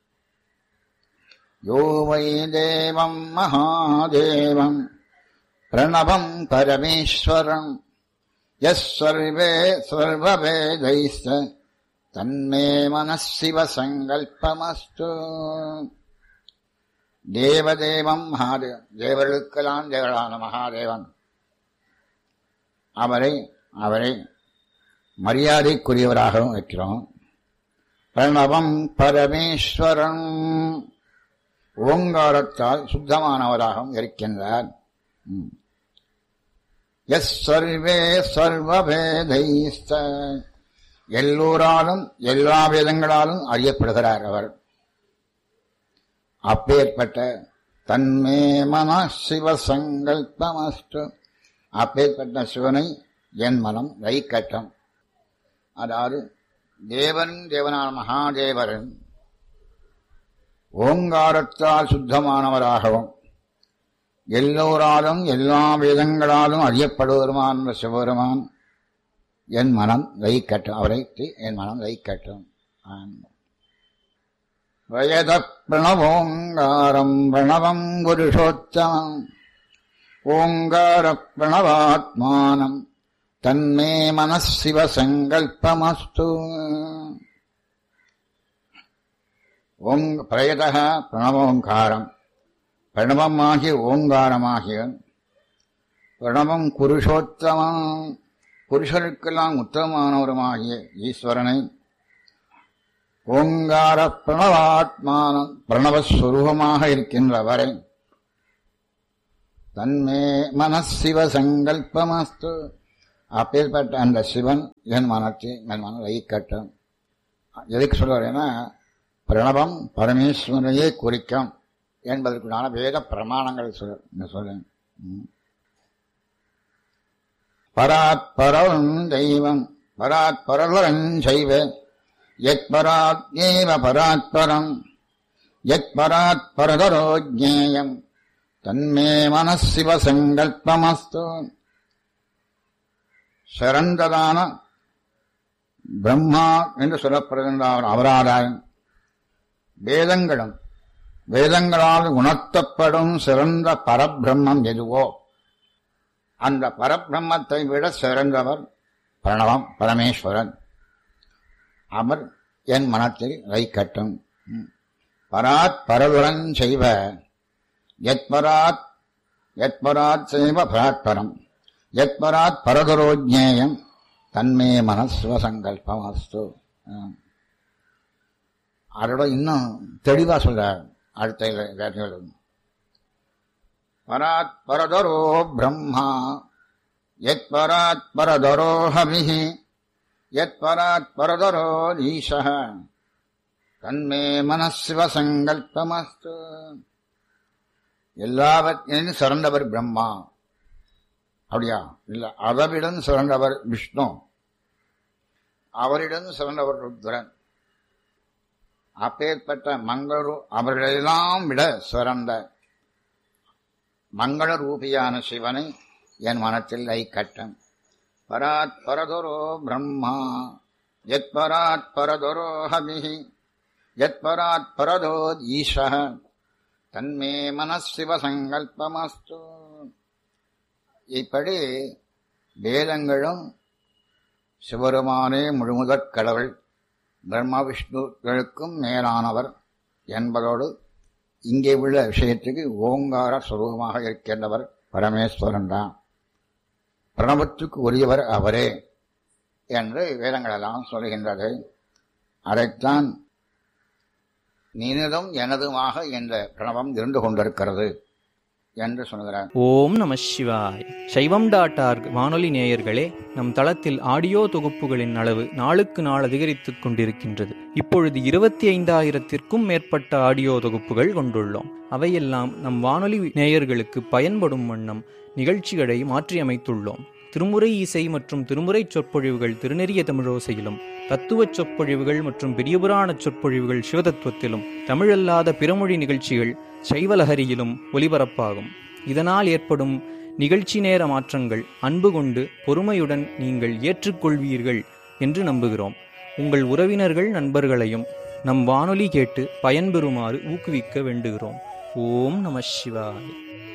யோவை தேவம் மகாதேவம் பிரணவம் பரமேஸ்வரம் எஸ் சர்வே சர்வவேதைஸ்த தன்மே மனசிவ சங்கல்பமஸ்து தேவதேவம் மகாதேவன் தேவர்களுக்கெல்லாம் தேவரான மகாதேவன் அவரை அவரை மரியாதைக்குரியவராகவும் வைக்கிறோம் பிரணவம் பரமேஸ்வரன் ஓங்காரத்தால் சுத்தமானவராகவும் இருக்கின்றார் எஸ் சர்வே சர்வவேதைஸ்த எல்லோராலும் எல்லா வேதங்களாலும் அறியப்படுகிறார் அவர் அப்பேற்பட்ட தன்மே மன சிவசங்கல்பமஸ்து அப்பேற்பட்ட சிவனை என் மனம் வைக்கட்டும் அதாவது தேவன் தேவனான மகாதேவரன் ஓங்காரத்தால் சுத்தமானவராகவும் எல்லோராலும் எல்லா வேதங்களாலும் அறியப்படுவருமான சிவபெருமான் என் மனம் வைக்கட்டும் அவரை என் மனம் வைக்கட்டும் வயத பிரணவோங்காரம் பிரணவம் புருஷோத்தமம் ஓங்கார பிரணவாத்மானம் தன்மே மனசிவ சங்கல்பமஸ்து ஓங் பிரயத பிரணவோங்காரம் பிரணவமாகிய ஓங்காரமாகிய பிரணவம் புருஷோத்தமம் புருஷருக்கெல்லாம் உத்தமமானவருமாகிய ஈஸ்வரனை ஓங்கார பிரணவாத்மானம் பிரணவஸ்வரூபமாக இருக்கின்றவரை தன்மே மனசிவ சங்கல்பமஸ்து அப்பேற்பட்ட அந்த சிவன் என் மனத்தை என் மன வைக்கட்டும் எதுக்கு சொல்றேன்னா பிரணவம் பரமேஸ்வரையே குறிக்கும் என்பதற்குண்டான வேத பிரமாணங்கள் சொல்ல சொல்லுங்க பராத்பரம் தெய்வம் பராத்பரவரன் செய்வ எத் பராத்யேவ பராத்பரம் எத் பராத்பரதரோ ஜேயம் தன்மே மனசிவ சங்கல்பமஸ்து சிறந்ததான பிரம்மா என்று சொல்லப்படுகின்ற அவராதாயம் வேதங்களும் வேதங்களால் உணர்த்தப்படும் சிறந்த பரபிரம்மம் எதுவோ அந்த பரபிரம்மத்தை விட சிறந்தவர் பிரணவம் பரமேஸ்வரன் அவர் என் மனத்தில் வைக்கட்டும் பராத் பரதுரன் செய்வ எத்பராத் எத்பராத் செய்வ பராத்பரம் எத்பராத் பரதுரோஜ்ஞேயம் தன்மே மனஸ்வசங்கல்பம் அஸ்து அதோட இன்னும் தெளிவா சொல்றார் அடுத்த பராத் பரதரோ பிரம்மா எத் பராத் பரதரோ ஹவிஹி எத் பராத் பரதரோ ஈஷ தன்மே மனசிவ சங்கல்பமஸ்து எல்லாவற்றையும் சிறந்தவர் பிரம்மா அப்படியா இல்ல அவரிடம் சிறந்தவர் விஷ்ணு அவரிடம் சிறந்தவர் ருத்ரன் அப்பேற்பட்ட மங்களரு அவர்களெல்லாம் விட சிறந்த மங்கள ரூபியான சிவனை என் மனத்தில் ஐக்கட்டம் பராத் பரதொரோ பிரம்மா எத் பராத் பரதொரோ ஹமிஹி எத் பராத் பரதோ ஈஷ தன்மே மனசிவ சங்கல்பமஸ்து இப்படி வேதங்களும் சிவருமானே முழுமுதற் கடவுள் பிரம்ம விஷ்ணுகளுக்கும் மேலானவர் என்பதோடு இங்கே உள்ள விஷயத்துக்கு ஓங்கார சுரூபமாக இருக்கின்றவர் பரமேஸ்வரன் தான் பிரணவத்துக்கு உரியவர் அவரே என்று வேதங்களெல்லாம் சொல்கின்றது அதைத்தான் நீனதும் எனதுமாக என்ற பிரணவம் இருந்து கொண்டிருக்கிறது என்று சொல்கிறார் ஓம் நம சிவாய் சைவம் டாட் ஆர்க் வானொலி நேயர்களே நம் தளத்தில் ஆடியோ தொகுப்புகளின் அளவு நாளுக்கு நாள் அதிகரித்துக் கொண்டிருக்கின்றது இப்பொழுது இருபத்தி ஐந்தாயிரத்திற்கும் மேற்பட்ட ஆடியோ தொகுப்புகள் கொண்டுள்ளோம் அவையெல்லாம் நம் வானொலி நேயர்களுக்கு பயன்படும் வண்ணம் நிகழ்ச்சிகளை மாற்றியமைத்துள்ளோம் திருமுறை இசை மற்றும் திருமுறை சொற்பொழிவுகள் திருநெறிய தமிழோசையிலும் தத்துவச் சொற்பொழிவுகள் மற்றும் பெரியபுராண சொற்பொழிவுகள் சிவதத்துவத்திலும் தமிழல்லாத பிறமொழி நிகழ்ச்சிகள் சைவலஹரியிலும் ஒலிபரப்பாகும் இதனால் ஏற்படும் நிகழ்ச்சி நேர மாற்றங்கள் அன்பு கொண்டு பொறுமையுடன் நீங்கள் ஏற்றுக்கொள்வீர்கள் என்று நம்புகிறோம் உங்கள் உறவினர்கள் நண்பர்களையும் நம் வானொலி கேட்டு பயன்பெறுமாறு ஊக்குவிக்க வேண்டுகிறோம் ஓம் நம சிவாய்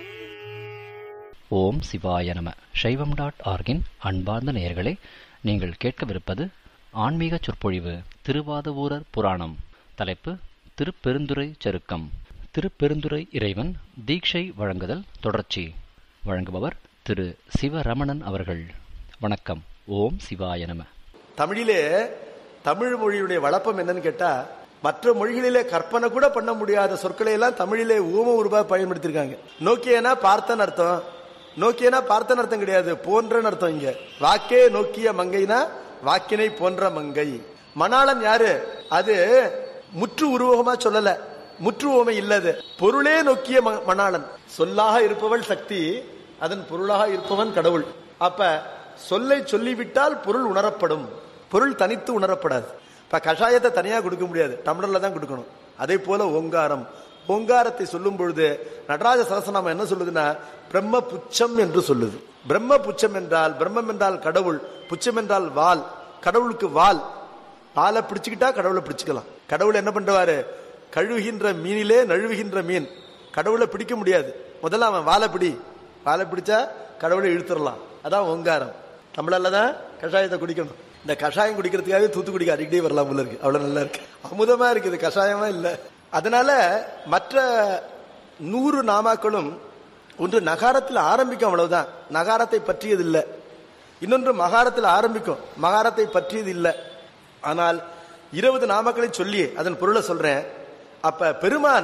ஓம் சிவாய நம சைவம் டாட் ஆர்கின் அன்பார்ந்த நேயர்களே நீங்கள் கேட்கவிருப்பது ஆன்மீக சொற்பொழிவு திருவாதவூரர் புராணம் தலைப்பு திருப்பெருந்துறை சருக்கம் திருப்பெருந்துறை இறைவன் தீட்சை வழங்குதல் தொடர்ச்சி வழங்குபவர் திரு சிவரமணன் அவர்கள் வணக்கம் ஓம் சிவாய நம தமிழிலே தமிழ் மொழியுடைய வழப்பம் என்னன்னு கேட்டா மற்ற மொழிகளிலே கற்பனை கூட பண்ண முடியாத சொற்களை எல்லாம் தமிழிலே ஊம உருவா பயன்படுத்திருக்காங்க நோக்கியனா பார்த்தன் அர்த்தம் நோக்கியனா பார்த்தன் அர்த்தம் கிடையாது போன்றன்னு அர்த்தம் இங்க வாக்கே நோக்கிய மங்கைனா வாக்கினை போன்ற மங்கை மணாளன் யாரு அது முற்று உருவகமா சொல்லல முற்று உவமை இல்லது பொருளே நோக்கிய ம- மணாளன் சொல்லாக இருப்பவள் சக்தி அதன் பொருளாக இருப்பவன் கடவுள் அப்ப சொல்லை சொல்லிவிட்டால் பொருள் உணரப்படும் பொருள் தனித்து உணரப்படாது இப்ப கஷாயத்தை தனியா கொடுக்க முடியாது டம்ளர்ல தான் கொடுக்கணும் அதே போல ஓங்காரம் ஓங்காரத்தை சொல்லும் பொழுது நடராஜ சகசநாமம் என்ன சொல்லுதுன்னா பிரம்ம புச்சம் என்று சொல்லுது பிரம்ம புச்சம் என்றால் பிரம்மம் என்றால் கடவுள் புச்சம் என்றால் வால் கடவுளுக்கு வால் வாலை பிடிச்சுக்கிட்டா கடவுளை பிடிச்சுக்கலாம் கடவுள் என்ன பண்றாரு கழுவுகின்ற மீனிலே நழுவுகின்ற மீன் கடவுளை பிடிக்க முடியாது முதல்ல அவன் வாழை பிடி வாழை பிடிச்சா கடவுளை இழுத்துடலாம் அதான் ஓங்காரம் நம்மளால தான் கஷாயத்தை குடிக்கணும் இந்த கஷாயம் குடிக்கிறதுக்காகவே தூத்துக்குடிக்கு அடிக்கடி வரலாம் போல இருக்கு அவ்வளவு நல்லா இருக்கு அமுதமா இருக்குது கஷாயமா இல்ல அதனால மற்ற நூறு நாமாக்களும் ஒன்று நகாரத்தில் ஆரம்பிக்கும் அவ்வளவுதான் நகாரத்தை பற்றியது இல்லை இன்னொன்று மகாரத்தில் ஆரம்பிக்கும் மகாரத்தை பற்றியது இல்லை ஆனால் இருபது நாமக்களை சொல்லி அதன் பொருளை சொல்றேன் அப்ப பெருமான்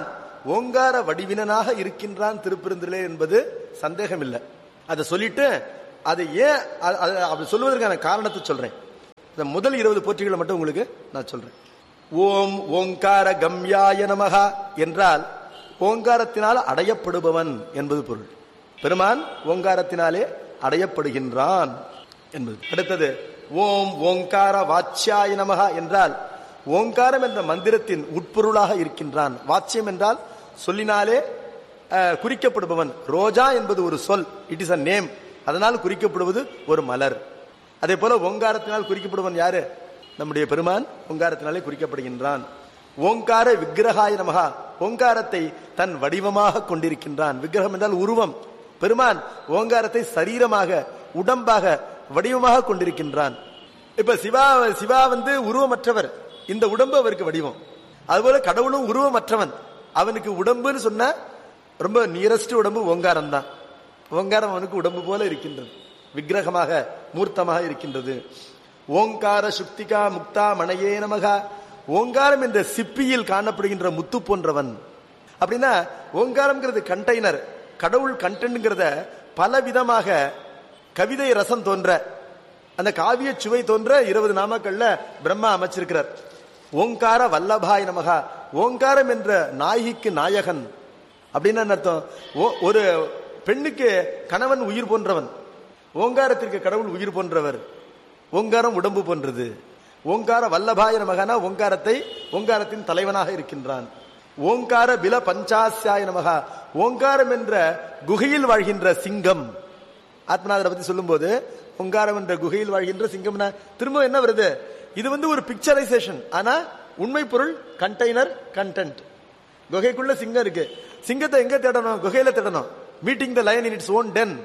ஓங்கார வடிவினனாக இருக்கின்றான் திருப்பெருந்திலே என்பது சந்தேகம் இல்லை அதை சொல்லிட்டு அதை ஏன் அ- அ- அப்படி சொல்வதற்கான காரணத்தை சொல்றேன் இந்த முதல் இருபது போற்றிகளை மட்டும் உங்களுக்கு நான் சொல்றேன் ஓம் ஓங்கார கம்யாய நமகா என்றால் ஓங்காரத்தினால் அடையப்படுபவன் என்பது பொருள் பெருமான் ஓங்காரத்தினாலே அடையப்படுகின்றான் என்பது அடுத்தது ஓம் ஓங்கார வாச்சியாய நமகா என்றால் ஓங்காரம் என்ற மந்திரத்தின் உட்பொருளாக இருக்கின்றான் வாச்சியம் என்றால் சொல்லினாலே அஹ், குறிக்கப்படுபவன் ரோஜா என்பது ஒரு சொல் இட் இஸ் அ நேம் அதனால் குறிக்கப்படுவது ஒரு மலர் அதே போல ஓங்காரத்தினால் குறிக்கப்படுவன் யாரு நம்முடைய பெருமான் ஓங்காரத்தினாலே குறிக்கப்படுகின்றான் ஓங்கார விக்கிரகாய நமகா ஓங்காரத்தை தன் வடிவமாக கொண்டிருக்கின்றான் விக்கிரகம் என்றால் உருவம் பெருமான் ஓங்காரத்தை சரீரமாக உடம்பாக வடிவமாக கொண்டிருக்கின்றான் இப்ப சிவா சிவா வந்து உருவமற்றவர் இந்த உடம்பு அவருக்கு வடிவம் அதுபோல கடவுளும் உருவமற்றவன் அவனுக்கு உடம்புன்னு சொன்னா ரொம்ப நியரஸ்ட் உடம்பு ஓங்காரம் தான் ஓங்காரம் அவனுக்கு உடம்பு போல இருக்கின்றது விக்கிரகமாக மூர்த்தமாக இருக்கின்றது ஓங்கார சுக்திகா முக்தா மணையே நமகா ஓங்காரம் என்ற சிப்பியில் காணப்படுகின்ற முத்து போன்றவன் அப்படின்னா ஓங்காரம்ங்கிறது கண்டெய்னர் கடவுள் கண்டென்ட்ங்கிறத பல விதமாக கவிதை ரசம் தோன்ற அந்த காவிய சுவை தோன்ற இருபது நாமக்கள்ல பிரம்மா அமைச்சிருக்கிறார் ஓங்கார வல்லபாய் நமகா ஓங்காரம் என்ற நாயகிக்கு நாயகன் அப்படின்னு என்ன அர்த்தம் ஓ- ஒரு பெண்ணுக்கு கணவன் உயிர் போன்றவன் ஓங்காரத்திற்கு கடவுள் உயிர் போன்றவர் ஓங்காரம் உடம்பு போன்றது ஓங்கார வல்லபாய நமகனா ஓங்காரத்தை ஓங்காரத்தின் தலைவனாக இருக்கின்றான் ஓங்கார பில பஞ்சாசியாய நமகா ஓங்காரம் என்ற குகையில் வாழ்கின்ற சிங்கம் ஆத்மநாதரை பத்தி சொல்லும்போது ஓங்காரம் என்ற குகையில் வாழ்கின்ற சிங்கம்னா திரும்ப என்ன வருது இது வந்து ஒரு பிக்சரைசேஷன் ஆனா உண்மை பொருள் கண்டெய்னர் கண்டென்ட் குகைக்குள்ள சிங்கம் இருக்கு சிங்கத்தை எங்க தேடணும் குகையில தேடணும் meeting the lion in its own den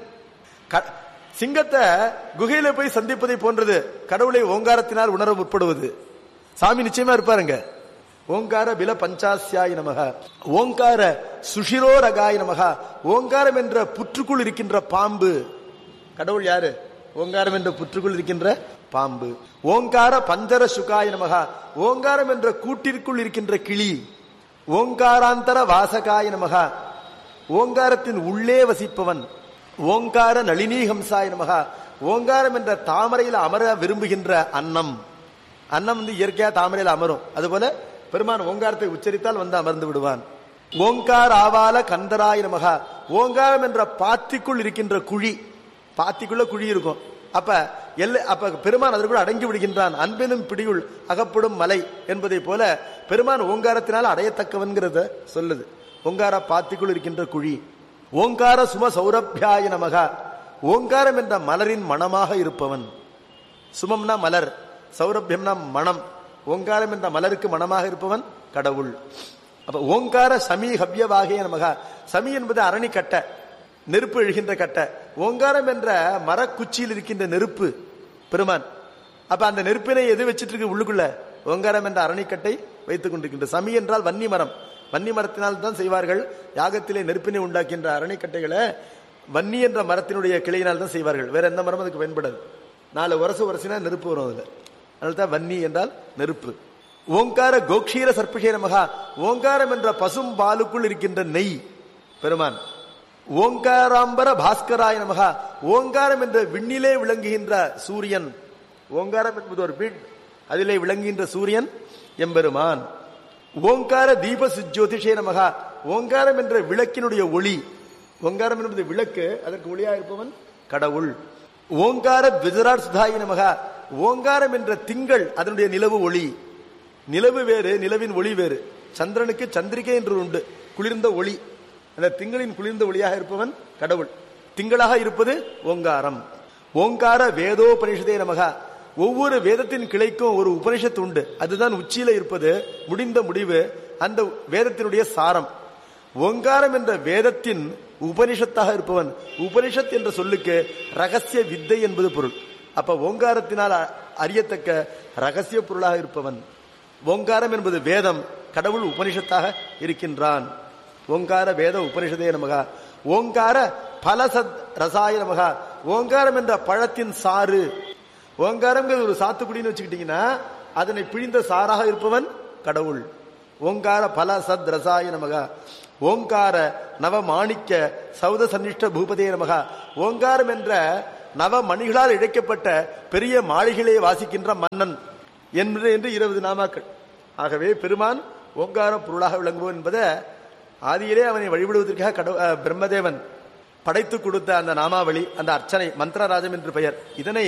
சிங்கத்தை குகையில போய் சந்திப்பதை போன்றது கடவுளை ஓங்காரத்தினால் உணர முற்படுவது சாமி நிச்சயமா இருப்பாருங்க ஓங்கார பில பஞ்சாசியாய் நமக ஓங்கார சுஷிரோரகாய் நமக ஓங்காரம் என்ற புற்றுக்குள் இருக்கின்ற பாம்பு கடவுள் யாரு ஓங்காரம் என்ற புற்றுக்குள் இருக்கின்ற பாம்பு ஓங்கார பஞ்சர சுகாய நமகா ஓங்காரம் என்ற கூட்டிற்குள் இருக்கின்ற கிளி ஓங்காராந்தர வாசகாய நமகா ஓங்காரத்தின் உள்ளே வசிப்பவன் ஓங்கார நளினீகம்சாய நமகா ஓங்காரம் என்ற தாமரையில் அமர விரும்புகின்ற அன்னம் அன்னம் வந்து இயற்கையா தாமரையில் அமரும் அதுபோல பெருமான் ஓங்காரத்தை உச்சரித்தால் வந்து அமர்ந்து விடுவான் ஓங்கார் ஆவால கந்தராய நமகா ஓங்காரம் என்ற பாத்திக்குள் இருக்கின்ற குழி பாத்திக்குள்ள குழி இருக்கும் அப்ப எல்லை அப்ப பெருமான் அதற்குள் அடங்கி விடுகின்றான் அன்பெனும் பிடியுள் அகப்படும் மலை என்பதை போல பெருமான் ஓங்காரத்தினால் அடையத்தக்கவன்கிறத சொல்லுது ஓங்கார பாத்திக்குள் இருக்கின்ற குழி ஓங்கார சும சௌரபியாய நமகா ஓங்காரம் என்ற மலரின் மணமாக இருப்பவன் சுமம்னா மலர் சௌரபியம்னா மணம் ஓங்காரம் என்ற மலருக்கு மணமாக இருப்பவன் கடவுள் அப்ப ஓங்கார சமி ஹவ்யவாகிய நமகா சமி என்பது அரணிக்கட்டை நெருப்பு எழுகின்ற கட்டை ஓங்காரம் என்ற மரக்குச்சியில் இருக்கின்ற நெருப்பு பெருமான் அப்ப அந்த நெருப்பினை எது வச்சிட்டு இருக்கு உள்ளுக்குள்ள ஓங்காரம் என்ற அரணிக்கட்டை வைத்துக் கொண்டிருக்கின்ற சமி என்றால் வன்னி மரம் வன்னி மரத்தினால் தான் செய்வார்கள் யாகத்திலே நெருப்பினை உண்டாக்கின்ற அரணிக்கட்டைகளை வன்னி என்ற மரத்தினுடைய கிளையினால் தான் செய்வார்கள் வேற எந்த மரம் அதுக்கு பயன்படாது நாலு வருஷம் வருஷனா நெருப்பு வரும் அதுல அதனால தான் வன்னி என்றால் நெருப்பு ஓங்கார கோக்ஷீர சர்ப்பகே நமகா ஓங்காரம் என்ற பசும் பாலுக்குள் இருக்கின்ற நெய் பெருமான் ஓங்காராம்பர பாஸ்கராய நமகா ஓங்காரம் என்ற விண்ணிலே விளங்குகின்ற சூரியன் ஓங்காரம் என்பது ஒரு விண் அதிலே விளங்குகின்ற சூரியன் எம்பெருமான் ஓங்கார தீப சுஜோதிஷே நமகா ஓங்காரம் என்ற விளக்கினுடைய ஒளி ஓங்காரம் என்பது விளக்கு அதற்கு ஒளியா இருப்பவன் கடவுள் ஓங்கார விஜராட் சுதாயி நமகா ஓங்காரம் என்ற திங்கள் அதனுடைய நிலவு ஒளி நிலவு வேறு நிலவின் ஒளி வேறு சந்திரனுக்கு சந்திரிகை என்று உண்டு குளிர்ந்த ஒளி அந்த திங்களின் குளிர்ந்த ஒளியாக இருப்பவன் கடவுள் திங்களாக இருப்பது ஓங்காரம் ஓங்கார வேதோபனிஷதே நமகா ஒவ்வொரு வேதத்தின் கிளைக்கும் ஒரு உபனிஷத்து உண்டு அதுதான் உச்சியில இருப்பது முடிந்த முடிவு அந்த வேதத்தினுடைய சாரம் ஓங்காரம் என்ற வேதத்தின் உபனிஷத்தாக இருப்பவன் உபனிஷத் என்ற சொல்லுக்கு ரகசிய வித்தை என்பது பொருள் அப்ப ஓங்காரத்தினால் அ- அறியத்தக்க ரகசிய பொருளாக இருப்பவன் ஓங்காரம் என்பது வேதம் கடவுள் உபனிஷத்தாக இருக்கின்றான் ஓங்கார வேத உபனிஷதே நமகா ஓங்கார பலசத் ரசாய நமகா ஓங்காரம் என்ற பழத்தின் சாறு ஓங்காரம்ங்கிறது ஒரு சாத்துக்குடின்னு வச்சுக்கிட்டீங்கன்னா அதனை பிழிந்த சாராக இருப்பவன் கடவுள் ஓங்கார பல சத் ரசாய நமக ஓங்கார நவ மாணிக்க சௌத சன்னிஷ்ட பூபதே நமக ஓங்காரம் என்ற நவ மணிகளால் இழைக்கப்பட்ட பெரிய மாளிகையிலே வாசிக்கின்ற மன்னன் என்று என்று இருபது நாமாக்கள் ஆகவே பெருமான் ஓங்கார பொருளாக விளங்குவோம் என்பதை ஆதியிலே அவனை வழிபடுவதற்காக கட அஹ், பிரம்மதேவன் படைத்து கொடுத்த அந்த நாமாவளி அந்த அர்ச்சனை மந்திரராஜம் என்று பெயர் இதனை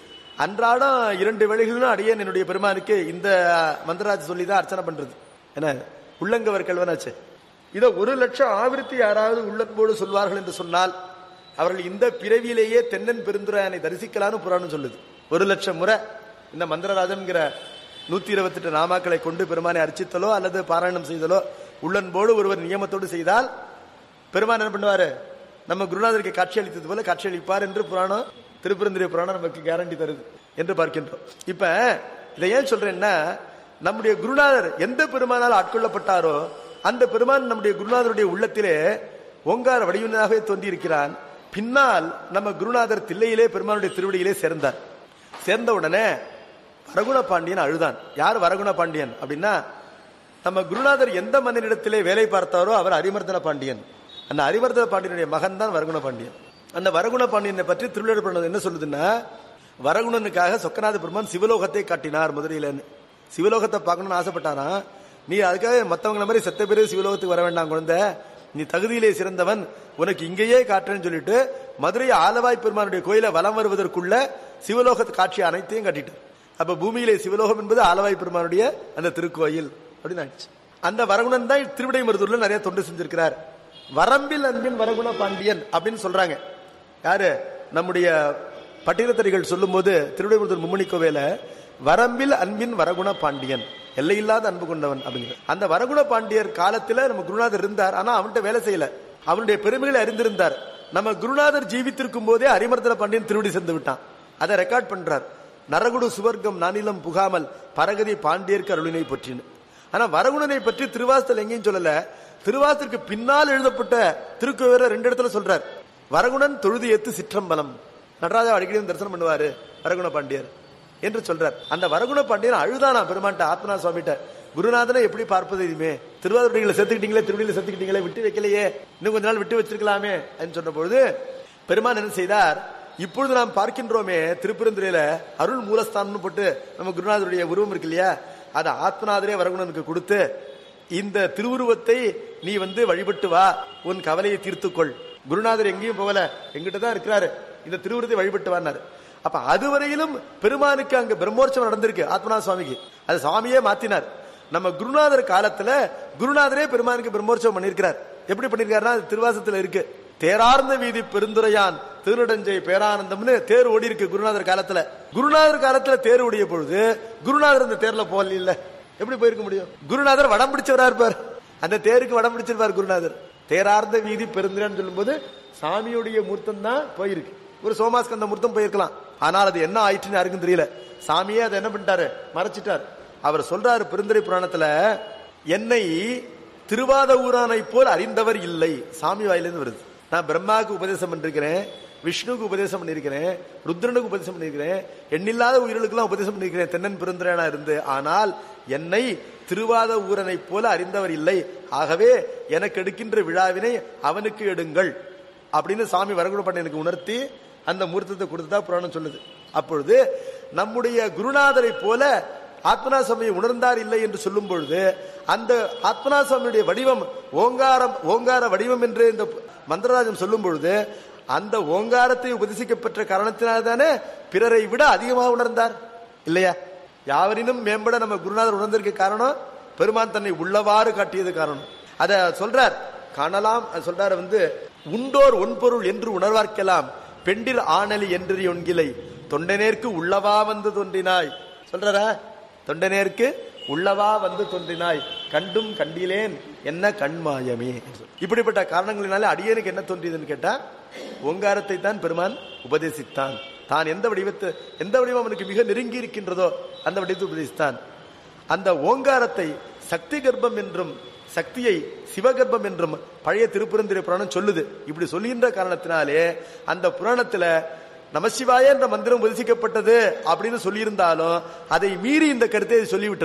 அன்றாடம் இரண்டு வேளைகளிலும் அடியேன் என்னுடைய பெருமானுக்கு இந்த மந்திரராஜ் சொல்லி தான் அர்ச்சனை பண்றது என்ன உள்ளங்கவர் கல்வனாச்சு இதை ஒரு லட்சம் ஆவிருத்தி யாராவது உள்ளன்போடு சொல்வார்கள் என்று சொன்னால் அவர்கள் இந்த பிறவியிலேயே தென்னன் பெருந்துரையானை தரிசிக்கலான்னு புராணம் சொல்லுது ஒரு லட்சம் முறை இந்த மந்திரராஜம்ங்கிற நூத்தி இருபத்தெட்டு நாமாக்களை கொண்டு பெருமானை அர்ச்சித்தலோ அல்லது பாராயணம் செய்தலோ உள்ளன்போடு ஒருவர் நியமத்தோடு செய்தால் பெருமான் என்ன பண்ணுவாரு நம்ம குருநாதருக்கு காட்சி அளித்தது போல காட்சி அளிப்பார் என்று புராணம் திருப்பரந்திரிய புராணம் நமக்கு கேரண்டி தருது என்று பார்க்கின்றோம் இப்ப இதை ஏன் சொல்றேன்னா நம்முடைய குருநாதர் எந்த பெருமானால் ஆட்கொள்ளப்பட்டாரோ அந்த பெருமான் நம்முடைய குருநாதருடைய உள்ளத்திலே ஓங்கார வடிவனாகவே தோன்றி இருக்கிறான் பின்னால் நம்ம குருநாதர் தில்லையிலே பெருமானுடைய திருவடியிலே சேர்ந்தார் சேர்ந்த உடனே வரகுண பாண்டியன் அழுதான் யார் வரகுண பாண்டியன் அப்படின்னா நம்ம குருநாதர் எந்த மன்னனிடத்திலே வேலை பார்த்தாரோ அவர் அரிமர்தன பாண்டியன் அந்த அரிமர்தன பாண்டியனுடைய மகன் தான் வரகுண பாண்டியன் அந்த வரகுண பாண்டியனை பற்றி திருவிழா பண்ணது என்ன சொல்லுதுன்னா வரகுணனுக்காக சொக்கநாத பெருமான் சிவலோகத்தை காட்டினார் மதுரையிலன்னு சிவலோகத்தை பார்க்கணும்னு ஆசைப்பட்டாராம் நீ அதுக்காக மத்தவங்கள மாதிரி செத்த பேரு சிவலோகத்துக்கு வர வேண்டாம் குழந்தை நீ தகுதியிலே சிறந்தவன் உனக்கு இங்கேயே காட்டுறேன்னு சொல்லிட்டு மதுரை ஆலவாய் பெருமானுடைய கோயிலை வலம் வருவதற்குள்ள சிவலோக காட்சி அனைத்தையும் கட்டிட்டார் அப்ப பூமியிலே சிவலோகம் என்பது ஆலவாய் பெருமானுடைய அந்த திருக்கோயில் அப்படின்னு ஆயிடுச்சு அந்த வரகுணன் தான் திருவிடைமருதூர்ல நிறைய தொண்டு செஞ்சிருக்கிறார் வரம்பில் அன்பின் வரகுண பாண்டியன் அப்படின்னு சொல்றாங்க யாரு நம்முடைய பட்டினத்தடிகள் சொல்லும்போது திருவிடைமருதூர் மும்மணி கோவேல வரம்பில் அன்பின் வரகுண பாண்டியன் எல்லையில்லாத அன்பு கொண்டவன் அப்படிங்கிற அந்த வரகுண பாண்டியர் காலத்துல நம்ம குருநாதர் இருந்தார் ஆனா அவன்கிட்ட வேலை செய்யல அவனுடைய பெருமைகளை அறிந்திருந்தார் நம்ம குருநாதர் ஜீவித்திருக்கும் போதே அரிமர்தன பாண்டியன் திருவடி சென்று விட்டான் அதை ரெக்கார்ட் பண்றார் நரகுடு சுவர்க்கம் நானிலம் புகாமல் பரகதி பாண்டியர்க்கு அருளினை பற்றின்னு ஆனா வரகுணனை பற்றி திருவாசல் எங்கேயும் சொல்லல திருவாசலுக்கு பின்னால் எழுதப்பட்ட திருக்கோவில ரெண்டு இடத்துல சொல்றார் வரகுணன் தொழுது ஏத்து சிற்றம்பலம் நடராஜா அடிக்கடி வந்து தரிசனம் பண்ணுவாரு வரகுண பாண்டியர் என்று சொல்றார் அந்த வரகுண பாண்டியன் அழுதானா பெருமான்ட்ட ஆத்மனா சுவாமிகிட்ட குருநாதனை எப்படி பார்ப்பது இனிமே திருவாதிரைகளை சேர்த்துக்கிட்டீங்களே திருவடியில சேர்த்துக்கிட்டீங்களே விட்டு வைக்கலையே இன்னும் கொஞ்ச நாள் விட்டு வச்சிருக்கலாமே அப்படின்னு சொன்ன பொழுது பெருமான் என்ன செய்தார் இப்பொழுது நாம் பார்க்கின்றோமே திருப்பெருந்துறையில அருள் மூலஸ்தானம்னு போட்டு நம்ம குருநாதருடைய உருவம் இருக்கு இல்லையா அதை ஆத்மநாதரே வரகுணனுக்கு கொடுத்து இந்த திருவுருவத்தை நீ வந்து வழிபட்டு வா உன் கவலையை தீர்த்துக்கொள் குருநாதர் எங்கேயும் போகல எங்கிட்ட தான் இருக்கிறாரு இந்த திருவுருவத்தை வழிபட்டு வான்னாரு அப்ப அதுவரையிலும் பெருமானுக்கு அங்க பிரம்மோற்சவம் நடந்திருக்கு ஆத்மநாத சுவாமிக்கு அது சுவாமியே மாத்தினார் நம்ம குருநாதர் காலத்துல குருநாதரே பெருமானுக்கு பிரம்மோற்சவம் பண்ணியிருக்கிறார் எப்படி பண்ணிருக்காருன்னா அது திருவாசத்துல இருக்கு தேரார்ந்த வீதி பெருந்துரையான் திருநடஞ்சை பேரானந்தம்னு தேர் ஓடி இருக்கு குருநாதர் காலத்துல குருநாதர் காலத்துல தேர் ஓடிய பொழுது குருநாதர் இந்த தேர்ல போகல இல்ல எப்படி போயிருக்க முடியும் குருநாதர் வடம் பிடிச்சவரா இருப்பார் அந்த தேருக்கு வடம் பிடிச்சிருப்பார் குருநாதர் தேரார்ந்த வீதி பெருந்துரையான்னு சொல்லும்போது சாமியுடைய மூர்த்தம் தான் போயிருக்கு ஒரு சோமாஸ்கந்த மூர்த்தம் போயிருக்கலாம் ஆனால் அது என்ன ஆயிற்றுன்னு யாருக்கும் தெரியல சாமியே அதை என்ன பண்ணிட்டாரு மறைச்சிட்டார் அவர் சொல்றாரு பெருந்துரை புராணத்துல என்னை திருவாத ஊரானை போல் அறிந்தவர் இல்லை சாமி வாயிலிருந்து வருது நான் பிரம்மாவுக்கு உபதேசம் பண்ணிருக்கிறேன் விஷ்ணுவுக்கு உபதேசம் பண்ணிருக்கிறேன் ருத்ரனுக்கு உபதேசம் பண்ணிருக்கிறேன் எண்ணில்லாத உயிர்களுக்கெல்லாம் உபதேசம் பண்ணிருக்கிறேன் தென்னன் பெருந்திரனா இருந்து ஆனால் என்னை திருவாத ஊரனை போல அறிந்தவர் இல்லை ஆகவே எனக்கு எடுக்கின்ற விழாவினை அவனுக்கு எடுங்கள் அப்படின்னு சாமி வரகுண பண்ணனுக்கு உணர்த்தி அந்த மூர்த்தத்தை கொடுத்ததா புராணம் சொல்லுது அப்பொழுது நம்முடைய குருநாதரை போல ஆத்மனா சுவாமியை உணர்ந்தார் இல்லை என்று சொல்லும் பொழுது அந்த ஆத்மனா சுவாமியுடைய வடிவம் ஓங்காரம் ஓங்கார வடிவம் என்று இந்த மந்திரராஜன் சொல்லும் பொழுது அந்த ஓங்காரத்தை உபதேசிக்கப்பட்ட காரணத்தினால்தானே பிறரை விட அதிகமாக உணர்ந்தார் இல்லையா யாவரினும் மேம்பட நம்ம குருநாதர் உணர்ந்திருக்க காரணம் பெருமான் தன்னை உள்ளவாறு காட்டியது காரணம் அத சொல்றார் காணலாம் அது சொல்றாரு வந்து உண்டோர் ஒன்பொருள் என்று உணர்வார்க்கலாம் பெண்டிர் ஆணலி என்று ஒன்கிலை தொண்டனேற்கு உள்ளவா வந்து தோன்றினாய் சொல்றாரா தொண்டனேற்கு உள்ளவா வந்து தோன்றினாய் கண்டும் கண்டிலேன் என்ன கண்மாயமே இப்படிப்பட்ட காரணங்களினாலே அடியனுக்கு என்ன தோன்றியதுன்னு கேட்டா ஓங்காரத்தை தான் பெருமான் உபதேசித்தான் தான் எந்த வடிவத்தை எந்த வடிவம் அவனுக்கு மிக நெருங்கி இருக்கின்றதோ அந்த வடிவத்தை உபதேசித்தான் அந்த ஓங்காரத்தை சக்தி கர்ப்பம் என்றும் சக்தியை சிவகர்ப்பம் என்றும் பழைய திருப்புரந்திர புராணம் சொல்லுது இப்படி சொல்லுகின்ற காரணத்தினாலே அந்த புராணத்துல நமசிவாய என்ற மந்திரம் உபதேசிக்கப்பட்டது அப்படின்னு சொல்லியிருந்தாலும் அதை மீறி இந்த கருத்தை இது சொல்லிவிட்டது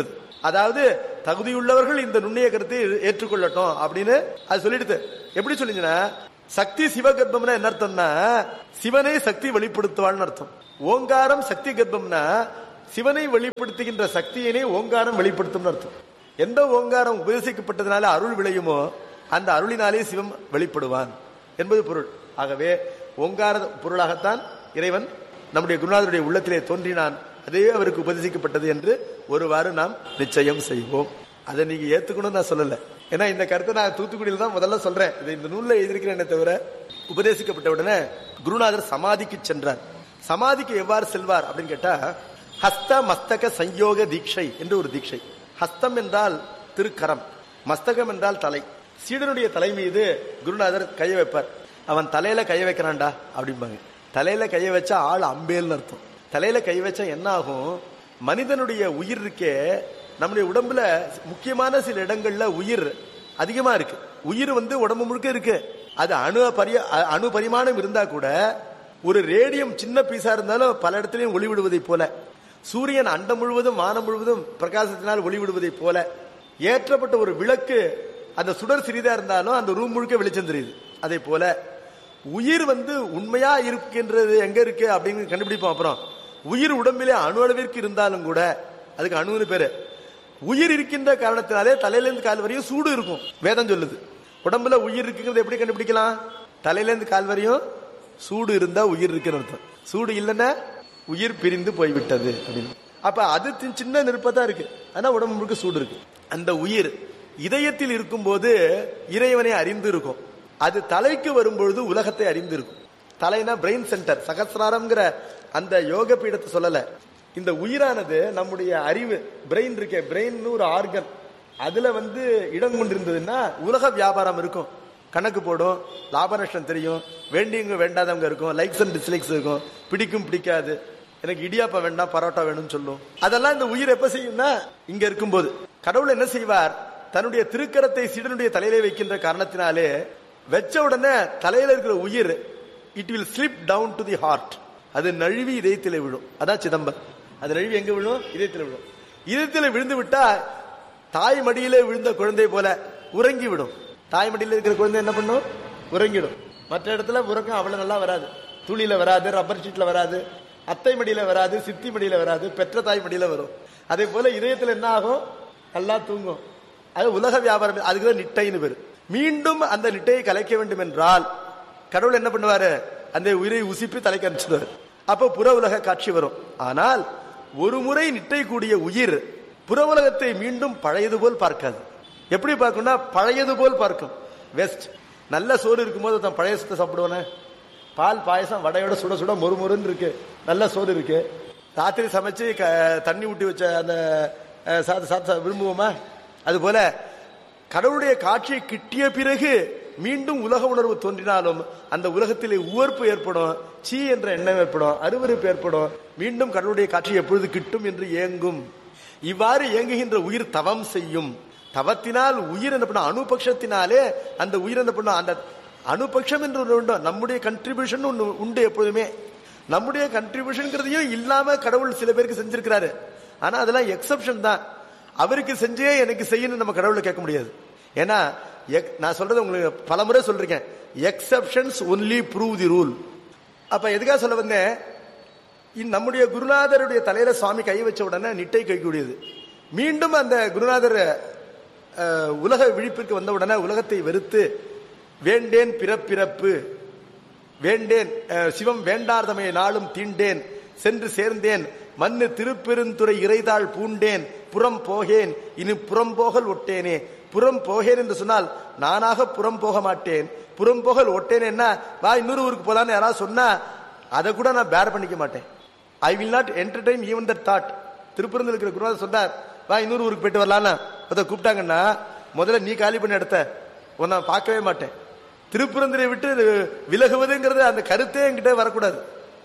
அதாவது தகுதியுள்ளவர்கள் இந்த நுண்ணிய கருத்தை ஏற்றுக்கொள்ளட்டும் அப்படின்னு அது சொல்லிடுது எப்படி சொல்லிச்சுன்னா சக்தி சிவகர்ப்பம்னா என்ன அர்த்தம்னா சிவனை சக்தி வெளிப்படுத்துவாள்னு அர்த்தம் ஓங்காரம் சக்தி கர்ப்பம்னா சிவனை வெளிப்படுத்துகின்ற சக்தியினை ஓங்காரம் வெளிப்படுத்தும்னு அர்த்தம் எந்த ஓங்காரம் உபதேசிக்கப்பட்டதுனால அருள் விளையுமோ அந்த அருளினாலே சிவம் வெளிப்படுவான் என்பது பொருள் ஆகவே ஓங்கார பொருளாகத்தான் இறைவன் நம்முடைய குருநாதருடைய உள்ளத்திலே தோன்றினான் அதே அவருக்கு உபதேசிக்கப்பட்டது என்று ஒருவாறு நாம் நிச்சயம் செய்வோம் அதை நீங்க ஏத்துக்கணும்னு நான் சொல்லல ஏன்னா இந்த கருத்தை நான் தூத்துக்குடியில் தான் முதல்ல சொல்றேன் இதை இந்த நூல்ல எழுதியிருக்கிறேனே தவிர உபதேசிக்கப்பட்ட உடனே குருநாதர் சமாதிக்கு சென்றார் சமாதிக்கு எவ்வாறு செல்வார் அப்படின்னு கேட்டா ஹஸ்த மஸ்தக சயோக தீட்சை என்று ஒரு தீட்சை ஹஸ்தம் என்றால் திருக்கரம் மஸ்தகம் என்றால் தலை சீடனுடைய தலை மீது குருநாதர் கைய வைப்பார் அவன் தலையில கைய வைக்கிறான்டா அப்படிம்பாங்க தலையில கைய வச்சா ஆள் அம்பேல்னு அர்த்தம் தலையில கை வச்சா என்ன ஆகும் மனிதனுடைய உயிர் இருக்கே நம்முடைய உடம்புல முக்கியமான சில இடங்கள்ல உயிர் அதிகமா இருக்கு உயிர் வந்து உடம்பு முழுக்க இருக்கு அது அணு பரிய அ- அணு பரிமாணம் இருந்தா கூட ஒரு ரேடியம் சின்ன பீஸா இருந்தாலும் பல இடத்துலயும் ஒளி விடுவதை போல சூரியன் அண்டம் முழுவதும் வானம் முழுவதும் பிரகாசத்தினால் ஒளி விடுவதை போல ஏற்றப்பட்ட ஒரு விளக்கு அந்த சுடர் சிறிதா இருந்தாலும் அந்த ரூம் முழுக்க வெளிச்சம் தெரியுது அதே போல உயிர் வந்து உண்மையா இருக்கின்றது எங்க இருக்கு அப்படின்னு கண்டுபிடிப்போம் அப்புறம் உயிர் உடம்பிலே அணு அளவிற்கு இருந்தாலும் கூட அதுக்கு அணுன்னு பேரு உயிர் இருக்கின்ற காரணத்தினாலே தலையில இருந்து கால் வரையும் சூடு இருக்கும் வேதம் சொல்லுது உடம்புல உயிர் இருக்குங்கிறது எப்படி கண்டுபிடிக்கலாம் தலையில இருந்து கால் வரையும் சூடு இருந்தா உயிர் இருக்குன்னு அர்த்தம் சூடு இல்லைன்னா உயிர் பிரிந்து போய்விட்டது அப்படின்னு அப்ப அது சி- சின்ன நெருப்பதான் இருக்கு ஆனா உடம்பு முழுக்க சூடு இருக்கு அந்த உயிர் இதயத்தில் இருக்கும்போது இறைவனை அறிந்து இருக்கும் அது தலைக்கு வரும்பொழுது உலகத்தை அறிந்து இருக்கும் தலைனா பிரெயின் சென்டர் சகசிராரம்ங்கிற அந்த யோக பீடத்தை சொல்லல இந்த உயிரானது நம்முடைய அறிவு பிரெயின் இருக்கே பிரெயின் ஒரு ஆர்கன் அதுல வந்து இடம் கொண்டிருந்ததுன்னா உலக வியாபாரம் இருக்கும் கணக்கு போடும் லாப நஷ்டம் தெரியும் வேண்டியவங்க வேண்டாதவங்க இருக்கும் லைக்ஸ் அண்ட் டிஸ்லைக்ஸ் இருக்கும் பிடிக்கும் பிடிக்காது எனக்கு இடியாப்பம் வேண்டாம் பரோட்டா வேணும்னு சொல்லும் அதெல்லாம் இந்த உயிர் எப்ப செய்யும்னா இங்க இருக்கும்போது கடவுள் என்ன செய்வார் தன்னுடைய திருக்கரத்தை சீடனுடைய தலையிலே வைக்கின்ற காரணத்தினாலே வச்ச உடனே தலையில இருக்கிற உயிர் it will slip down to the heart அது நழுவி இதயத்திலே விழும் அதான் சிதம்பரம் அது நழுவி எங்க விழும் இதயத்தில் விழும் இதயத்தில் விழுந்து விட்டா தாய் மடியிலே விழுந்த குழந்தை போல உறங்கி விடும் தாய் மடியில இருக்கிற குழந்தை என்ன பண்ணும் உறங்கிடும் மற்ற இடத்துல உறக்கம் அவ்வளவு நல்லா வராது துளியில வராது ரப்பர் ஷீட்ல வராது அத்தை மடியில வராது சித்தி மடியில வராது பெற்ற தாய் மடியில வரும் அதே போல இதயத்துல என்ன ஆகும் நல்லா தூங்கும் அது உலக வியாபாரம் அதுக்கு தான் நிட்டைன்னு பேரு மீண்டும் அந்த நிட்டையை கலைக்க வேண்டும் என்றால் கடவுள் என்ன பண்ணுவாரு அந்த உயிரை உசிப்பி தலைக்கு அனுப்பிச்சிடுவார் அப்ப புற உலக காட்சி வரும் ஆனால் ஒரு முறை நிட்டை கூடிய உயிர் புற உலகத்தை மீண்டும் பழையது போல் பார்க்காது எப்படி பார்க்கும்னா பழையது போல் பார்க்கும் வெஸ்ட் நல்ல சோறு இருக்கும்போது தான் பழைய சோத்தை சாப்பிடுவானே பால் பாயசம் வடையோட சுட சுட மொறு மொறுன்னு இருக்கு நல்ல சோறு இருக்கு ராத்திரி சமைச்சு க- தண்ணி ஊட்டி வச்ச அந்த அஹ், சாத சாத்த விரும்புவோமா அது போல கடவுளுடைய காட்சியை கிட்டிய பிறகு மீண்டும் உலக உணர்வு தோன்றினாலும் அந்த உலகத்திலே உவர்ப்பு ஏற்படும் சீ என்ற எண்ணம் ஏற்படும் அருவருப்பு ஏற்படும் மீண்டும் கடவுளுடைய காட்சி எப்பொழுது கிட்டும் என்று ஏங்கும் இவ்வாறு ஏங்குகின்ற உயிர் தவம் செய்யும் தவத்தினால் உயிர் என்ன பண்ணும் அணுபக்ஷத்தினாலே அந்த உயிர் என்ன பண்ணும் அந்த அணுபக்ஷம் என்று ஒன்று உண்டு நம்முடைய கண்ட்ரிபியூஷன் ஒன்று உண்டு எப்பொழுதுமே நம்முடைய கண்ட்ரிபியூஷன்ங்கிறதையும் இல்லாம கடவுள் சில பேருக்கு செஞ்சிருக்கிறாரு ஆனா அதெல்லாம் எக்ஸப்ஷன் தான் அவருக்கு செஞ்சே எனக்கு செய்யணும் நம்ம கடவுளை கேட்க முடியாது ஏன்னா எக்- நான் சொல்றது உங்களுக்கு பல முறை சொல்றேன் exceptions only prove the rule அப்ப எதுக்காக சொல்ல வந்தேன் இந் நம்முடைய குருநாதருடைய தலையில சுவாமி கை வச்ச உடனே நிட்டை கைக்கூடியது மீண்டும் அந்த குருநாதர் அஹ், உலக விழிப்பிற்கு வந்த உடனே உலகத்தை வெறுத்து வேண்டேன் பிறப்பிறப்பு வேண்டேன் அஹ், சிவம் வேண்டார்தமையை நாளும் தீண்டேன் சென்று சேர்ந்தேன் மண்ணு திருப்பெருந்துறை இறைதாள் பூண்டேன் புறம் போகேன் இனி புறம் போகல் ஒட்டேனே புறம் போகேன் என்று சொன்னால் நானாக புறம் போக மாட்டேன் புறம் போகல் ஒட்டேன் என்ன வா இன்னொரு ஊருக்கு போலான்னு யாராவது சொன்னா அதை கூட நான் பேர் பண்ணிக்க மாட்டேன் I will not entertain even that thought திருப்பரந்தில் இருக்கிற குருநாதர் சொன்னார் வா இன்னொரு ஊருக்கு போயிட்டு வரலான்னு அதை கூப்பிட்டாங்கன்னா முதல்ல நீ காலி பண்ண இடத்த உன்னை நான் பார்க்கவே மாட்டேன் திருப்புரந்தரை விட்டு விலகுவதுங்கிறது அந்த கருத்தே என்கிட்ட வரக்கூடாது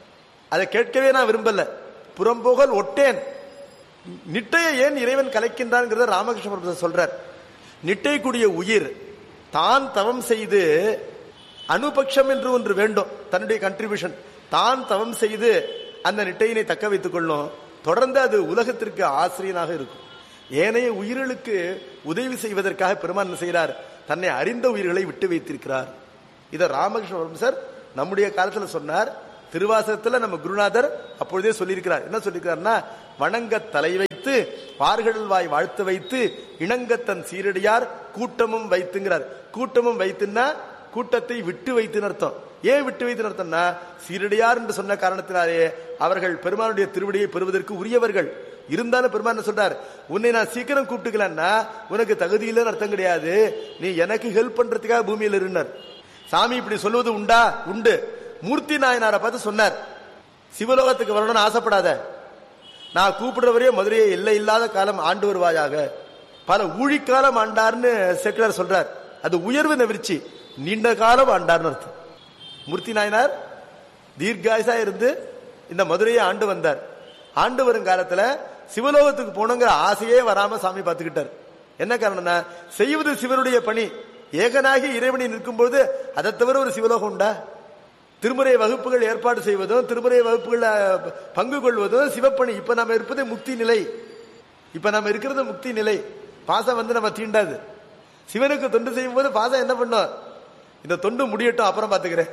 அதை கேட்கவே நான் விரும்பல புறம்போகல் ஒட்டேன் நிட்டையை ஏன் இறைவன் கலைக்கின்றான்ங்கிறத ராமகிருஷ்ண பரமஹம்சர் சொல்றார் நிட்டை கூடிய உயிர் தான் தவம் செய்து அனுபக்ஷம் என்று ஒன்று வேண்டும் தன்னுடைய கண்ட்ரிபியூஷன் தான் தவம் செய்து அந்த நிட்டையினை தக்க வைத்துக் கொள்ளும் தொடர்ந்து அது உலகத்திற்கு ஆசிரியனாக இருக்கும் ஏனைய உயிர்களுக்கு உதவி செய்வதற்காக பெருமான் என்ன செய்கிறார் தன்னை அறிந்த உயிர்களை விட்டு வைத்திருக்கிறார் இதை ராமகிருஷ்ண பரமசர் நம்முடைய காலத்துல சொன்னார் திருவாசகத்துல நம்ம குருநாதர் அப்பொழுதே சொல்லியிருக்கிறார் என்ன சொல்லியிருக்கிறார்னா வணங்க தலை வைத்து வார்கடல் வாய் வாழ்த்து வைத்து இணங்கத்தன் சீரடியார் கூட்டமும் வைத்துங்கிறார் கூட்டமும் வைத்துன்னா கூட்டத்தை விட்டு வைத்துன்னு அர்த்தம் ஏன் விட்டு வைத்துன்னு அர்த்தம்னா சீரடியார் என்று சொன்ன காரணத்தினாலே அவர்கள் பெருமானுடைய திருவடியை பெறுவதற்கு உரியவர்கள் இருந்தாலும் பெருமான் என்ன சொல்றார் உன்னை நான் சீக்கிரம் கூப்பிட்டுக்கலன்னா உனக்கு தகுதி இல்லைன்னு அர்த்தம் கிடையாது நீ எனக்கு ஹெல்ப் பண்றதுக்காக பூமியில் இருந்தார் சாமி இப்படி சொல்லுவது உண்டா உண்டு மூர்த்தி நாயனாரை பார்த்து சொன்னார் சிவலோகத்துக்கு வரணும்னு ஆசைப்படாத நான் கூப்பிடுறவரே மதுரையை எல்லை இல்லாத காலம் ஆண்டு வருவாயாக பல ஊழிக்காலம் ஆண்டார்னு செக்குலர் சொல்றார் அது உயர்வு நெவிர்ச்சி நீண்ட காலம் ஆண்டார்னு அர்த்தம் மூர்த்தி நாயனார் தீர்காயசா இருந்து இந்த மதுரையை ஆண்டு வந்தார் ஆண்டு வரும் காலத்துல சிவலோகத்துக்கு போகணுங்கிற ஆசையே வராம சாமி பார்த்துக்கிட்டார் என்ன காரணம்னா செய்வது சிவனுடைய பணி ஏகனாகி இறைவனை நிற்கும்போது அதை தவிர ஒரு சிவலோகம் உண்டா திருமுறை வகுப்புகள் ஏற்பாடு செய்வதும் திருமுறை வகுப்புகள் பங்கு கொள்வதும் சிவப்பணி இப்ப நம்ம இருப்பது முக்தி நிலை இப்ப நம்ம இருக்கிறது முக்தி நிலை பாசம் வந்து நம்ம தீண்டாது சிவனுக்கு தொண்டு செய்யும் போது பாசம் என்ன பண்ணும் இந்த தொண்டு முடியட்டும் அப்புறம் பாத்துக்கிறேன்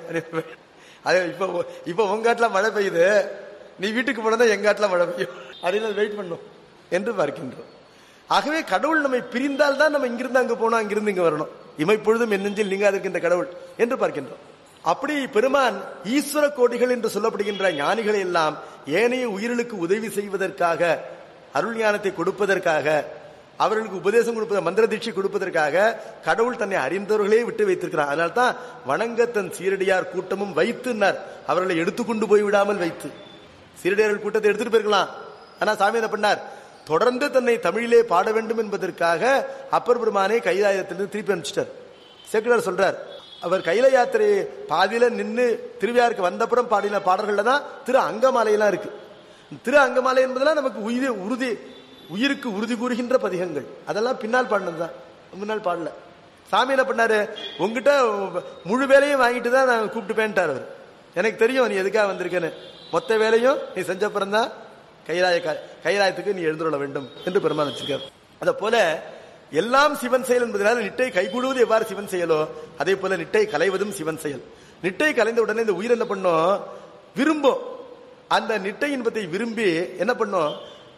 அது இப்ப இப்ப உங்காட்டுல மழை பெய்யுது நீ வீட்டுக்கு போனா எங்காட்டுல மழை பெய்யும் அப்படின்னு வெயிட் பண்ணும் என்று பார்க்கின்றோம் ஆகவே கடவுள் நம்மை பிரிந்தால் தான் நம்ம இங்கிருந்து அங்க போனோம் அங்கிருந்து இங்க வரணும் இமைப்பொழுதும் என் நெஞ்சில் நீங்காதிருக்கின்ற கடவுள் என்று பார்க்கின்றோம் அப்படி பெருமான் ஈஸ்வர கோடிகள் என்று சொல்லப்படுகின்ற ஞானிகளை எல்லாம் ஏனைய உயிர்களுக்கு உதவி செய்வதற்காக அருள் ஞானத்தை கொடுப்பதற்காக அவர்களுக்கு உபதேசம் கொடுப்பத மந்திர தீட்சை கொடுப்பதற்காக கடவுள் தன்னை அறிந்தவர்களே விட்டு வைத்திருக்கிறார் அதனால தான் வணங்க தன் சீரடியார் கூட்டமும் வைத்துனார் அவர்களை எடுத்துக்கொண்டு போய் விடாமல் வைத்து சீரடியார்கள் கூட்டத்தை எடுத்துட்டு போயிருக்கலாம் ஆனா சாமி என்ன பண்ணார் தொடர்ந்து தன்னை தமிழிலே பாட வேண்டும் என்பதற்காக அப்பர் பெருமானை கைலாயத்திலிருந்து திருப்பி அனுப்பிச்சிட்டார் சேக்கிரார் சொல்றார் அவர் கைல யாத்திரை பாதியில நின்று திருவிழாருக்கு வந்தப்புறம் பாடின பாடல்கள்ல தான் திரு அங்கமாலையெல்லாம் இருக்கு திரு அங்கமாலை என்பதெல்லாம் நமக்கு உயிர் உறுதி உயிருக்கு உறுதி கூறுகின்ற பதிகங்கள் அதெல்லாம் பின்னால் பாடினதுதான் முன்னால் பாடல சாமி என்ன பண்ணாரு உங்ககிட்ட முழு வேலையும் வாங்கிட்டு தான் நான் கூப்பிட்டு பேன்ட்டார் அவர் எனக்கு தெரியும் நீ எதுக்காக வந்திருக்கேன்னு மொத்த வேலையும் நீ செஞ்சப்புறம் தான் கைலாய கைலாயத்துக்கு நீ எழுந்துள்ள வேண்டும் என்று பெருமான் வச்சிருக்கார் அத போல எல்லாம் சிவன் செயல் என்பதனால நிட்டை கைகூடுவது எவ்வாறு சிவன் செயலோ அதே போல நிட்டை கலைவதும் சிவன் செயல் நிட்டை கலைந்த உடனே இந்த உயிர் என்ன பண்ணும் விரும்பும் அந்த நிட்டை இன்பத்தை விரும்பி என்ன பண்ணும்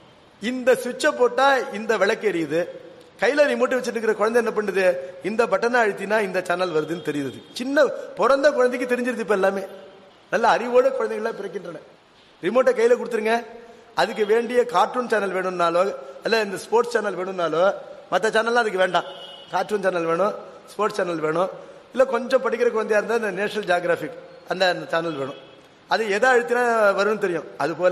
இந்த சுவிட்சை போட்டா இந்த விளக்கு எரியுது கையில ரிமோட் வச்சுட்டு இருக்கிற குழந்தை என்ன பண்ணுது இந்த பட்டனை அழுத்தினா இந்த சேனல் வருதுன்னு தெரியுது சின்ன பிறந்த குழந்தைக்கு தெரிஞ்சிருது இப்ப எல்லாமே நல்ல அறிவோட குழந்தைகள்லாம் பிறக்கின்றன ரிமோட்டை கையில கொடுத்துருங்க அதுக்கு வேண்டிய கார்ட்டூன் சேனல் வேணும்னாலோ இல்ல இந்த ஸ்போர்ட்ஸ் சேனல் வேணும்னாலோ மற்ற சேனல்லாம் அதுக்கு வேண்டாம் கார்ட்டூன் சேனல் வேணும் ஸ்போர்ட்ஸ் சேனல் வேணும் இல்ல கொஞ்சம் படிக்கிற குழந்தையா இருந்தா இந்த நேஷனல் ஜியாகிராபிக் அந்த சேனல் வேணும் அது எதை அழுத்தினா வரும்னு தெரியும் அது போல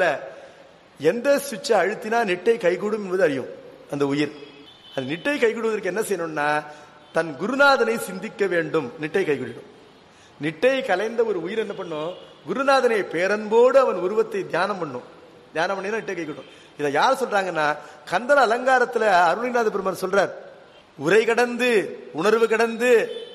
எந்த சுவிட்சை அழுத்தினா நெட்டை கைகூடும் என்பது அறியும் அந்த உயிர் அந்த நிட்டை கைகூடுவதற்கு என்ன செய்யணும்னா தன் குருநாதனை சிந்திக்க வேண்டும் நிட்டை கைகூடிடும் நிட்டை கலைந்த ஒரு உயிர் என்ன பண்ணும் குருநாதனை பேரன்போடு அவன் உருவத்தை தியானம் பண்ணும் தியானம் பண்ணினா நிட்டை கைகூடும் இதை யார் சொல்றாங்கன்னா கந்தர அலங்காரத்துல அருணிநாத பெருமான் சொல்றார் உரை கடந்து உணர்வு கடந்து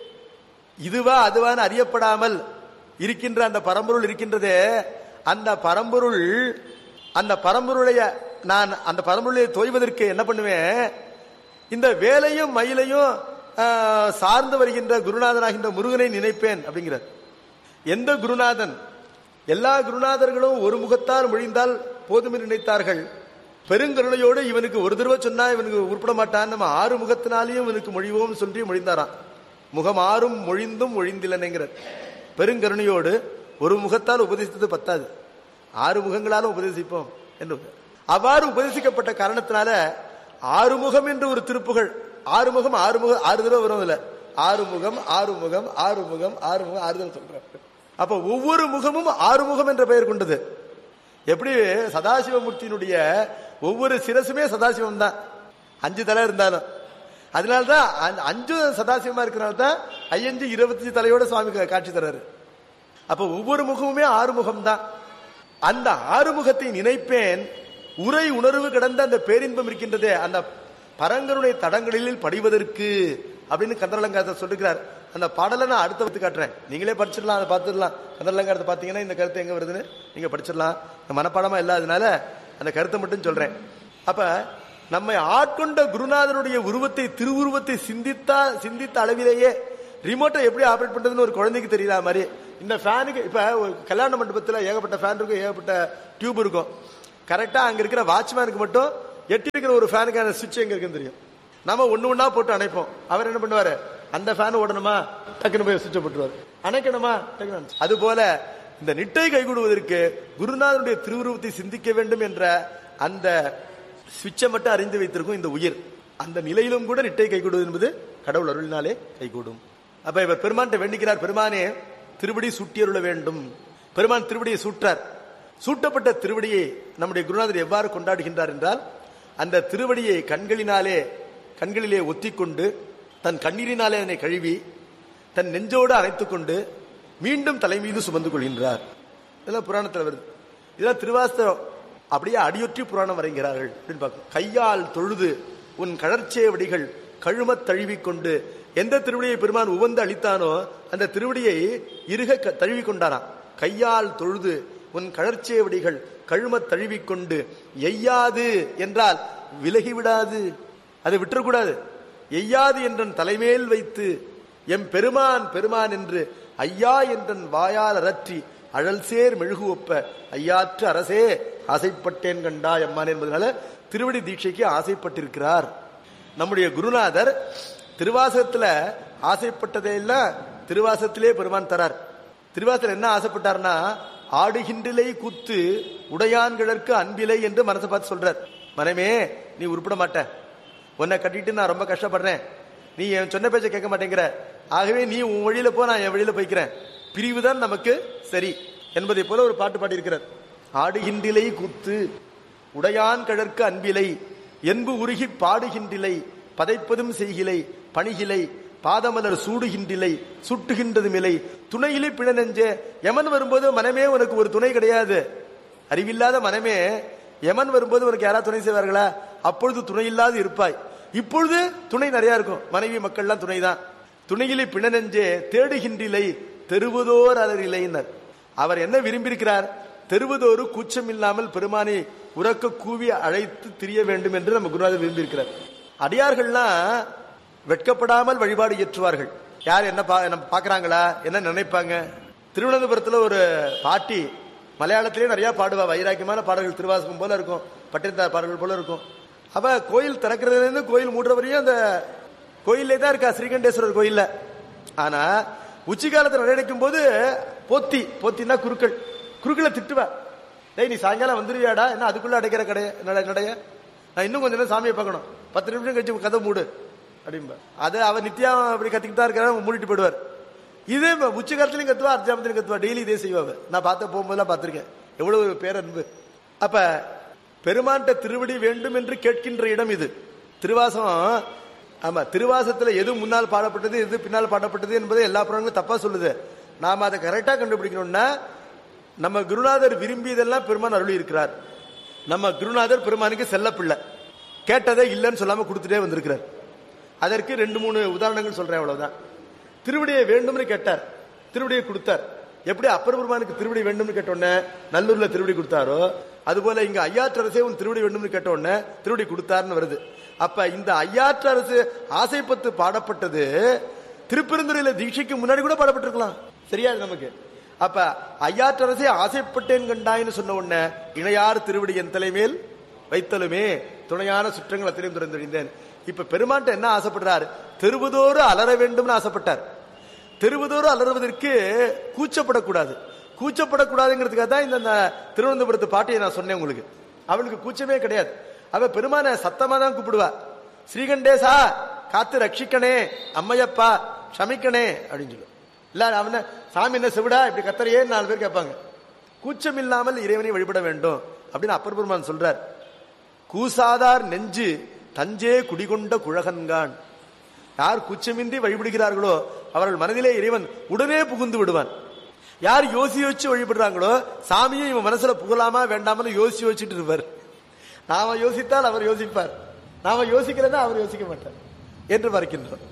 இதுவா அதுவான்னு அறியப்படாமல் இருக்கின்ற அந்த பரம்பொருள் இருக்கின்றதே அந்த பரம்பொருள் அந்த பரம்பொருளைய நான் அந்த பரம்பொருளை தோய்வதற்கு என்ன பண்ணுவேன் இந்த வேலையும் மயிலையும் சார்ந்து வருகின்ற குருநாதனாகின்ற முருகனை நினைப்பேன் அப்படிங்கிறார் எந்த குருநாதன் எல்லா குருநாதர்களும் ஒரு முகத்தால் மொழிந்தால் போதும் நினைத்தார்கள் பெருங்கருணையோடு இவனுக்கு ஒரு தடவை சொன்னா இவனுக்கு உருப்பட மாட்டான் நம்ம ஆறு முகத்தினாலையும் இவனுக்கு மொழிவோம் சொல்லி மொழிந்தாராம் முகம் ஆறும் மொழிந்தும் மொழிந்திலனைங்கிறார் பெருங்கருணையோடு ஒரு முகத்தால் உபதேசித்தது பத்தாது ஆறு முகங்களாலும் உபதேசிப்போம் என்று அவ்வாறு உபதேசிக்கப்பட்ட காரணத்தினால ஆறுமுகம் என்று ஒரு திருப்புகள் ஆறுமுகம் ஆறுமுகம் ஆறு தடவை வரும் இல்ல ஆறுமுகம் ஆறுமுகம் ஆறுமுகம் ஆறுமுகம் ஆறு தடவை சொல்றேன் அப்ப ஒவ்வொரு முகமும் ஆறுமுகம் என்ற பெயர் கொண்டது எப்படி சதாசிவமூர்த்தியினுடைய ஒவ்வொரு சிரசுமே சதாசிவம் தான் அஞ்சு தலை இருந்தாலும் அதனால்தான் அஞ்சு சதாசிவமா இருக்கிறனால தான் ஐயஞ்சு இருபத்தஞ்சு தலையோட சுவாமி காட்சி தர்றாரு அப்ப ஒவ்வொரு முகமுமே ஆறுமுகம் தான் அந்த ஆறுமுகத்தை நினைப்பேன் உரை உணர்வு கடந்த அந்த பேரின்பம் இருக்கின்றதே அந்த பரங்கருடைய தடங்களில் படிவதற்கு அப்படின்னு கந்தரலங்காரத்தை சொல்லிருக்கிறார் அந்த பாடலை நான் அடுத்த வந்து காட்டுறேன் நீங்களே படிச்சிடலாம் அதை பார்த்துடலாம் கந்தரலங்காரத்தை பார்த்தீங்கன்னா இந்த கருத்து எங்க வருதுன்னு நீங்க படிச்சிடலாம் மனப்பாடமா இல்லாததுனால அந்த கருத்தை மட்டும் சொல்றேன் அப்ப நம்மை ஆட்கொண்ட குருநாதனுடைய உருவத்தை திருவுருவத்தை சிந்தித்தா சிந்தித்த அளவிலேயே ரிமோட்டை எப்படி ஆபரேட் பண்றதுன்னு ஒரு குழந்தைக்கு தெரியல மாதிரி இந்த ஃபேனுக்கு இப்ப ஒரு கல்யாண மண்டபத்துல ஏகப்பட்ட ஃபேன் இருக்கும் ஏகப்பட்ட டியூப் இருக்கும் கரெக்டா அங்க இருக்கிற வாட்ச்மேனுக்கு மட்டும் எட்டி இருக்கிற ஒரு ஃபேனுக்கான சுவிட்ச் எங்க இருக்குன்னு தெரியும் நம்ம ஒண்ணு ஒண்ணா போட்டு அணைப்போம் அவர் என்ன பண்ணுவாரு அந்த ஃபேன் ஓடணுமா டக்குன்னு போய் சுவிட்சை போட்டுருவாரு அணைக்கணுமா டக்குனு அது போல இந்த நிட்டை கைகூடுவதற்கு குருநாதனுடைய திருவுருவத்தை சிந்திக்க வேண்டும் என்ற அந்த சுவிட்சை மட்டும் அறிந்து வைத்திருக்கும் இந்த உயிர் அந்த நிலையிலும் கூட நிட்டை கைகூடுவது என்பது கடவுள் அருளினாலே கைகூடும் அப்ப இவர் பெருமான்கிட்ட வேண்டிக்கிறார் பெருமானே திருவடி சுட்டியருள வேண்டும் பெருமான் திருவடியை சூட்டார் சூட்டப்பட்ட திருவடியை நம்முடைய குருநாதர் எவ்வாறு கொண்டாடுகின்றார் என்றால் அந்த திருவடியை கண்களினாலே கண்களிலே ஒத்திக்கொண்டு தன் கண்ணீரினாலே அதனை கழுவி தன் நெஞ்சோடு அணைத்துக் கொண்டு மீண்டும் தலை மீது சுமந்து கொள்கின்றார் இதெல்லாம் புராணத்தில் வருது இதெல்லாம் திருவாஸ்தவம் அப்படியே அடியொற்றி புராணம் வரைகிறார்கள் அப்படின்னு பார்க்கணும் கையால் தொழுது உன் கழற்சேவடிகள் கழுமத் தழுவிக்கொண்டு எந்த திருவடியை பெருமான் உவந்து அளித்தானோ அந்த திருவடியை இருக க- தழுவிக் கொண்டாராம் கையால் தொழுது உன் கழற்சேவடிகள் கழுமத் தழுவிக்கொண்டு எய்யாது என்றால் விலகிவிடாது அதை விட்டுறக்கூடாது எய்யாது என்றன் தலைமேல் வைத்து எம் பெருமான் பெருமான் என்று ஐயா என்றன் வாயால் அரற்றி அழல் சேர் மெழுகு ஒப்ப ஐயாற்று அரசே ஆசைப்பட்டேன் கண்டா எம்மான் என்பதனால திருவடி தீட்சைக்கு ஆசைப்பட்டிருக்கிறார் நம்முடைய குருநாதர் திருவாசகத்துல ஆசைப்பட்டதே எல்லாம் திருவாசகத்திலே பெருமான் தரார் திருவாசகர் என்ன ஆசைப்பட்டார்னா ஆடுகின்றிலை குத்து உடையான்கிழற்கு அன்பிலை என்று மனசை பார்த்து சொல்றார் மனமே நீ உருப்பிட மாட்ட உன்னை கட்டிட்டு நான் ரொம்ப கஷ்டப்படுறேன் நீ என் சொன்ன பேச்ச கேட்க மாட்டேங்கிற ஆகவே நீ உன் வழியில போ நான் என் வழியில போய்க்கிறேன் பிரிவுதான் நமக்கு சரி என்பதை போல ஒரு பாட்டு பாடியிருக்கிறார் ஆடுகின்றிலை குத்து உடையான் கிழற்கு அன்பிலை என்பு உருகி பாடுகின்றிலை பதைப்பதும் செய்கிலை பணிகிலை பாதமலர் சூடுகின்றிலை சுட்டுகின்றதும் இலை துணையிலே பிணநெஞ்சே யமன் வரும்போது மனமே உனக்கு ஒரு துணை கிடையாது அறிவில்லாத மனமே யமன் வரும்போது உனக்கு யாராவது துணை செய்வார்களா அப்பொழுது துணை இல்லாது இருப்பாய் இப்பொழுது துணை நிறைய இருக்கும் மனைவி மக்கள்லாம் துணைதான் துணையிலே பிணநெஞ்சே தேடுகின்றிலை தெருவுதோர் அலரிலைனர் அவர் என்ன விரும்பியிருக்கிறார் தெருவுதோறு கூச்சம் இல்லாமல் பெருமானை உறக்க கூவி அழைத்து திரிய வேண்டும் என்று நம்ம குருநாதர் விரும்பியிருக்கிறார் அடியார்கள்லாம் வெட்கப்படாமல் வழிபாடு இயற்றுவார்கள் யார் என்ன பா நம்ம பார்க்கறாங்களா என்ன நினைப்பாங்க திருவனந்தபுரத்துல ஒரு பாட்டி மலையாளத்திலே நிறைய பாடுவா வைராக்கியமான பாடல்கள் திருவாசகம் போல இருக்கும் பட்டினத்தார் பாடல்கள் போல இருக்கும் அவ கோயில் திறக்கிறதுல இருந்து கோயில் மூடுற வரையும் அந்த கோயிலே தான் இருக்கா ஸ்ரீகண்டேஸ்வரர் கோயில்ல ஆனா உச்சி காலத்துல நடக்கும் போது போத்தி போத்தின்னா குருக்கள் குருக்களை திட்டுவா டேய் நீ சாயங்காலம் வந்துருவியாடா என்ன அதுக்குள்ள அடைக்கிற கடைய நட- நடைய நான் இன்னும் கொஞ்ச நேரம் சாமியை பார்க்கணும் பத்து நிமிஷம் கழிச்சு கதை மூடு அப்படிம்பா அது அவர் நித்யா அப்படி கத்திக்கிட்டு தான் இருக்கிறார் மூடிட்டு போயிடுவார் இதே ம- உச்சி காலத்திலையும் கத்துவா அர்ஜாமத்திலையும் கத்துவா டெய்லி இதே செய்வாங்க நான் பார்த்த போகும்போதெல்லாம் பார்த்திருக்கேன் எவ்வளவு ஒரு பேரன்பு அப்ப பெருமான்ட்ட திருவடி வேண்டும் என்று கேட்கின்ற இடம் இது திருவாசம் ஆமா திருவாசத்துல எது முன்னால் பாடப்பட்டது எது பின்னால் பாடப்பட்டது என்பதை எல்லா புறாங்களும் தப்பா சொல்லுது நாம அதை கரெக்டா கண்டுபிடிக்கணும்னா நம்ம குருநாதர் விரும்பியதெல்லாம் பெருமான் அருளி இருக்கிறார் நம்ம குருநாதர் பெருமானுக்கு செல்ல பிள்ளை கேட்டதே இல்லைன்னு சொல்லாம கொடுத்துட்டே வந்திருக்கிறார் அதற்கு ரெண்டு மூணு உதாரணங்கள் சொல்றேன் அவ்வளவுதான் திருவடியை வேண்டும்னு கேட்டார் திருவடியை கொடுத்தார் எப்படி அப்பர் பெருமானுக்கு திருவடி வேண்டும்னு கேட்டோன்னே நல்லூர்ல திருவடி கொடுத்தாரோ அதுபோல இங்க ஐயாற்றரசே உன் திருவடி வேண்டும்னு கேட்டோன்னே திருவடி கொடுத்தாருன்னு வருது அப்ப இந்த ஐயாற்றரசு ஆசைப்பத்து பாடப்பட்டது திருப்பெருந்துறையில தீட்சைக்கு முன்னாடி கூட பாடப்பட்டிருக்கலாம் சரியா இது நமக்கு அப்ப ஐயாற்றரசே ஆசைப்பட்டேன் கண்டாயின்னு சொன்ன உடனே இணையார் திருவடி என் தலைமேல் வைத்தலுமே துணையான சுற்றங்கள் அத்தனையும் துறந்தொழிந்தேன் இப்ப பெருமான்ட்ட என்ன ஆசைப்படுறார் தெருவுதோறு அலற வேண்டும்னு ஆசைப்பட்டார் தெருவுதோறு அலறுவதற்கு கூச்சப்படக்கூடாது கூச்சப்படக்கூடாதுங்கிறதுக்காக தான் இந்த இந்த திருவனந்தபுரத்து பாட்டியை நான் சொன்னேன் உங்களுக்கு அவளுக்கு கூச்சமே கிடையாது அவ பெருமான சத்தமா தான் கூப்பிடுவா ஸ்ரீகண்டேசா காத்து ரட்சிக்கணே அம்மையப்பா ஷமிக்கணே அப்படின்னு சொல்லுவா இல்ல அவன சாமி என்ன செவிடா இப்படி கத்தரையே நாலு பேர் கேட்பாங்க கூச்சம் இல்லாமல் இறைவனை வழிபட வேண்டும் அப்படின்னு அப்பர் பெருமான் சொல்றார் கூசாதார் நெஞ்சு தஞ்சே குடிகொண்ட குழகன்கான் யார் கூச்சமின்றி வழிபடுகிறார்களோ அவர்கள் மனதிலே இறைவன் உடனே புகுந்து விடுவான் யார் யோசி யோசிச்சு வழிபடுறாங்களோ சாமியை இவன் மனசுல புகழாமா வேண்டாமன்னு யோசி யோசிச்சுட்டு இருப்பார் நாம யோசித்தால் அவர் யோசிப்பார் நாம யோசிக்கிறதா அவர் யோசிக்க மாட்டார் என்று பார்க்கின்றோம்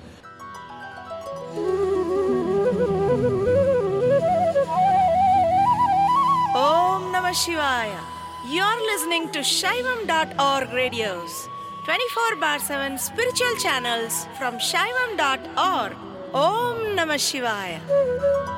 Om Namah Shivaya. You're listening to Shaivam.org radios, 24 bar 7 spiritual channels from Shaivam.org. Om Namah Shivaya.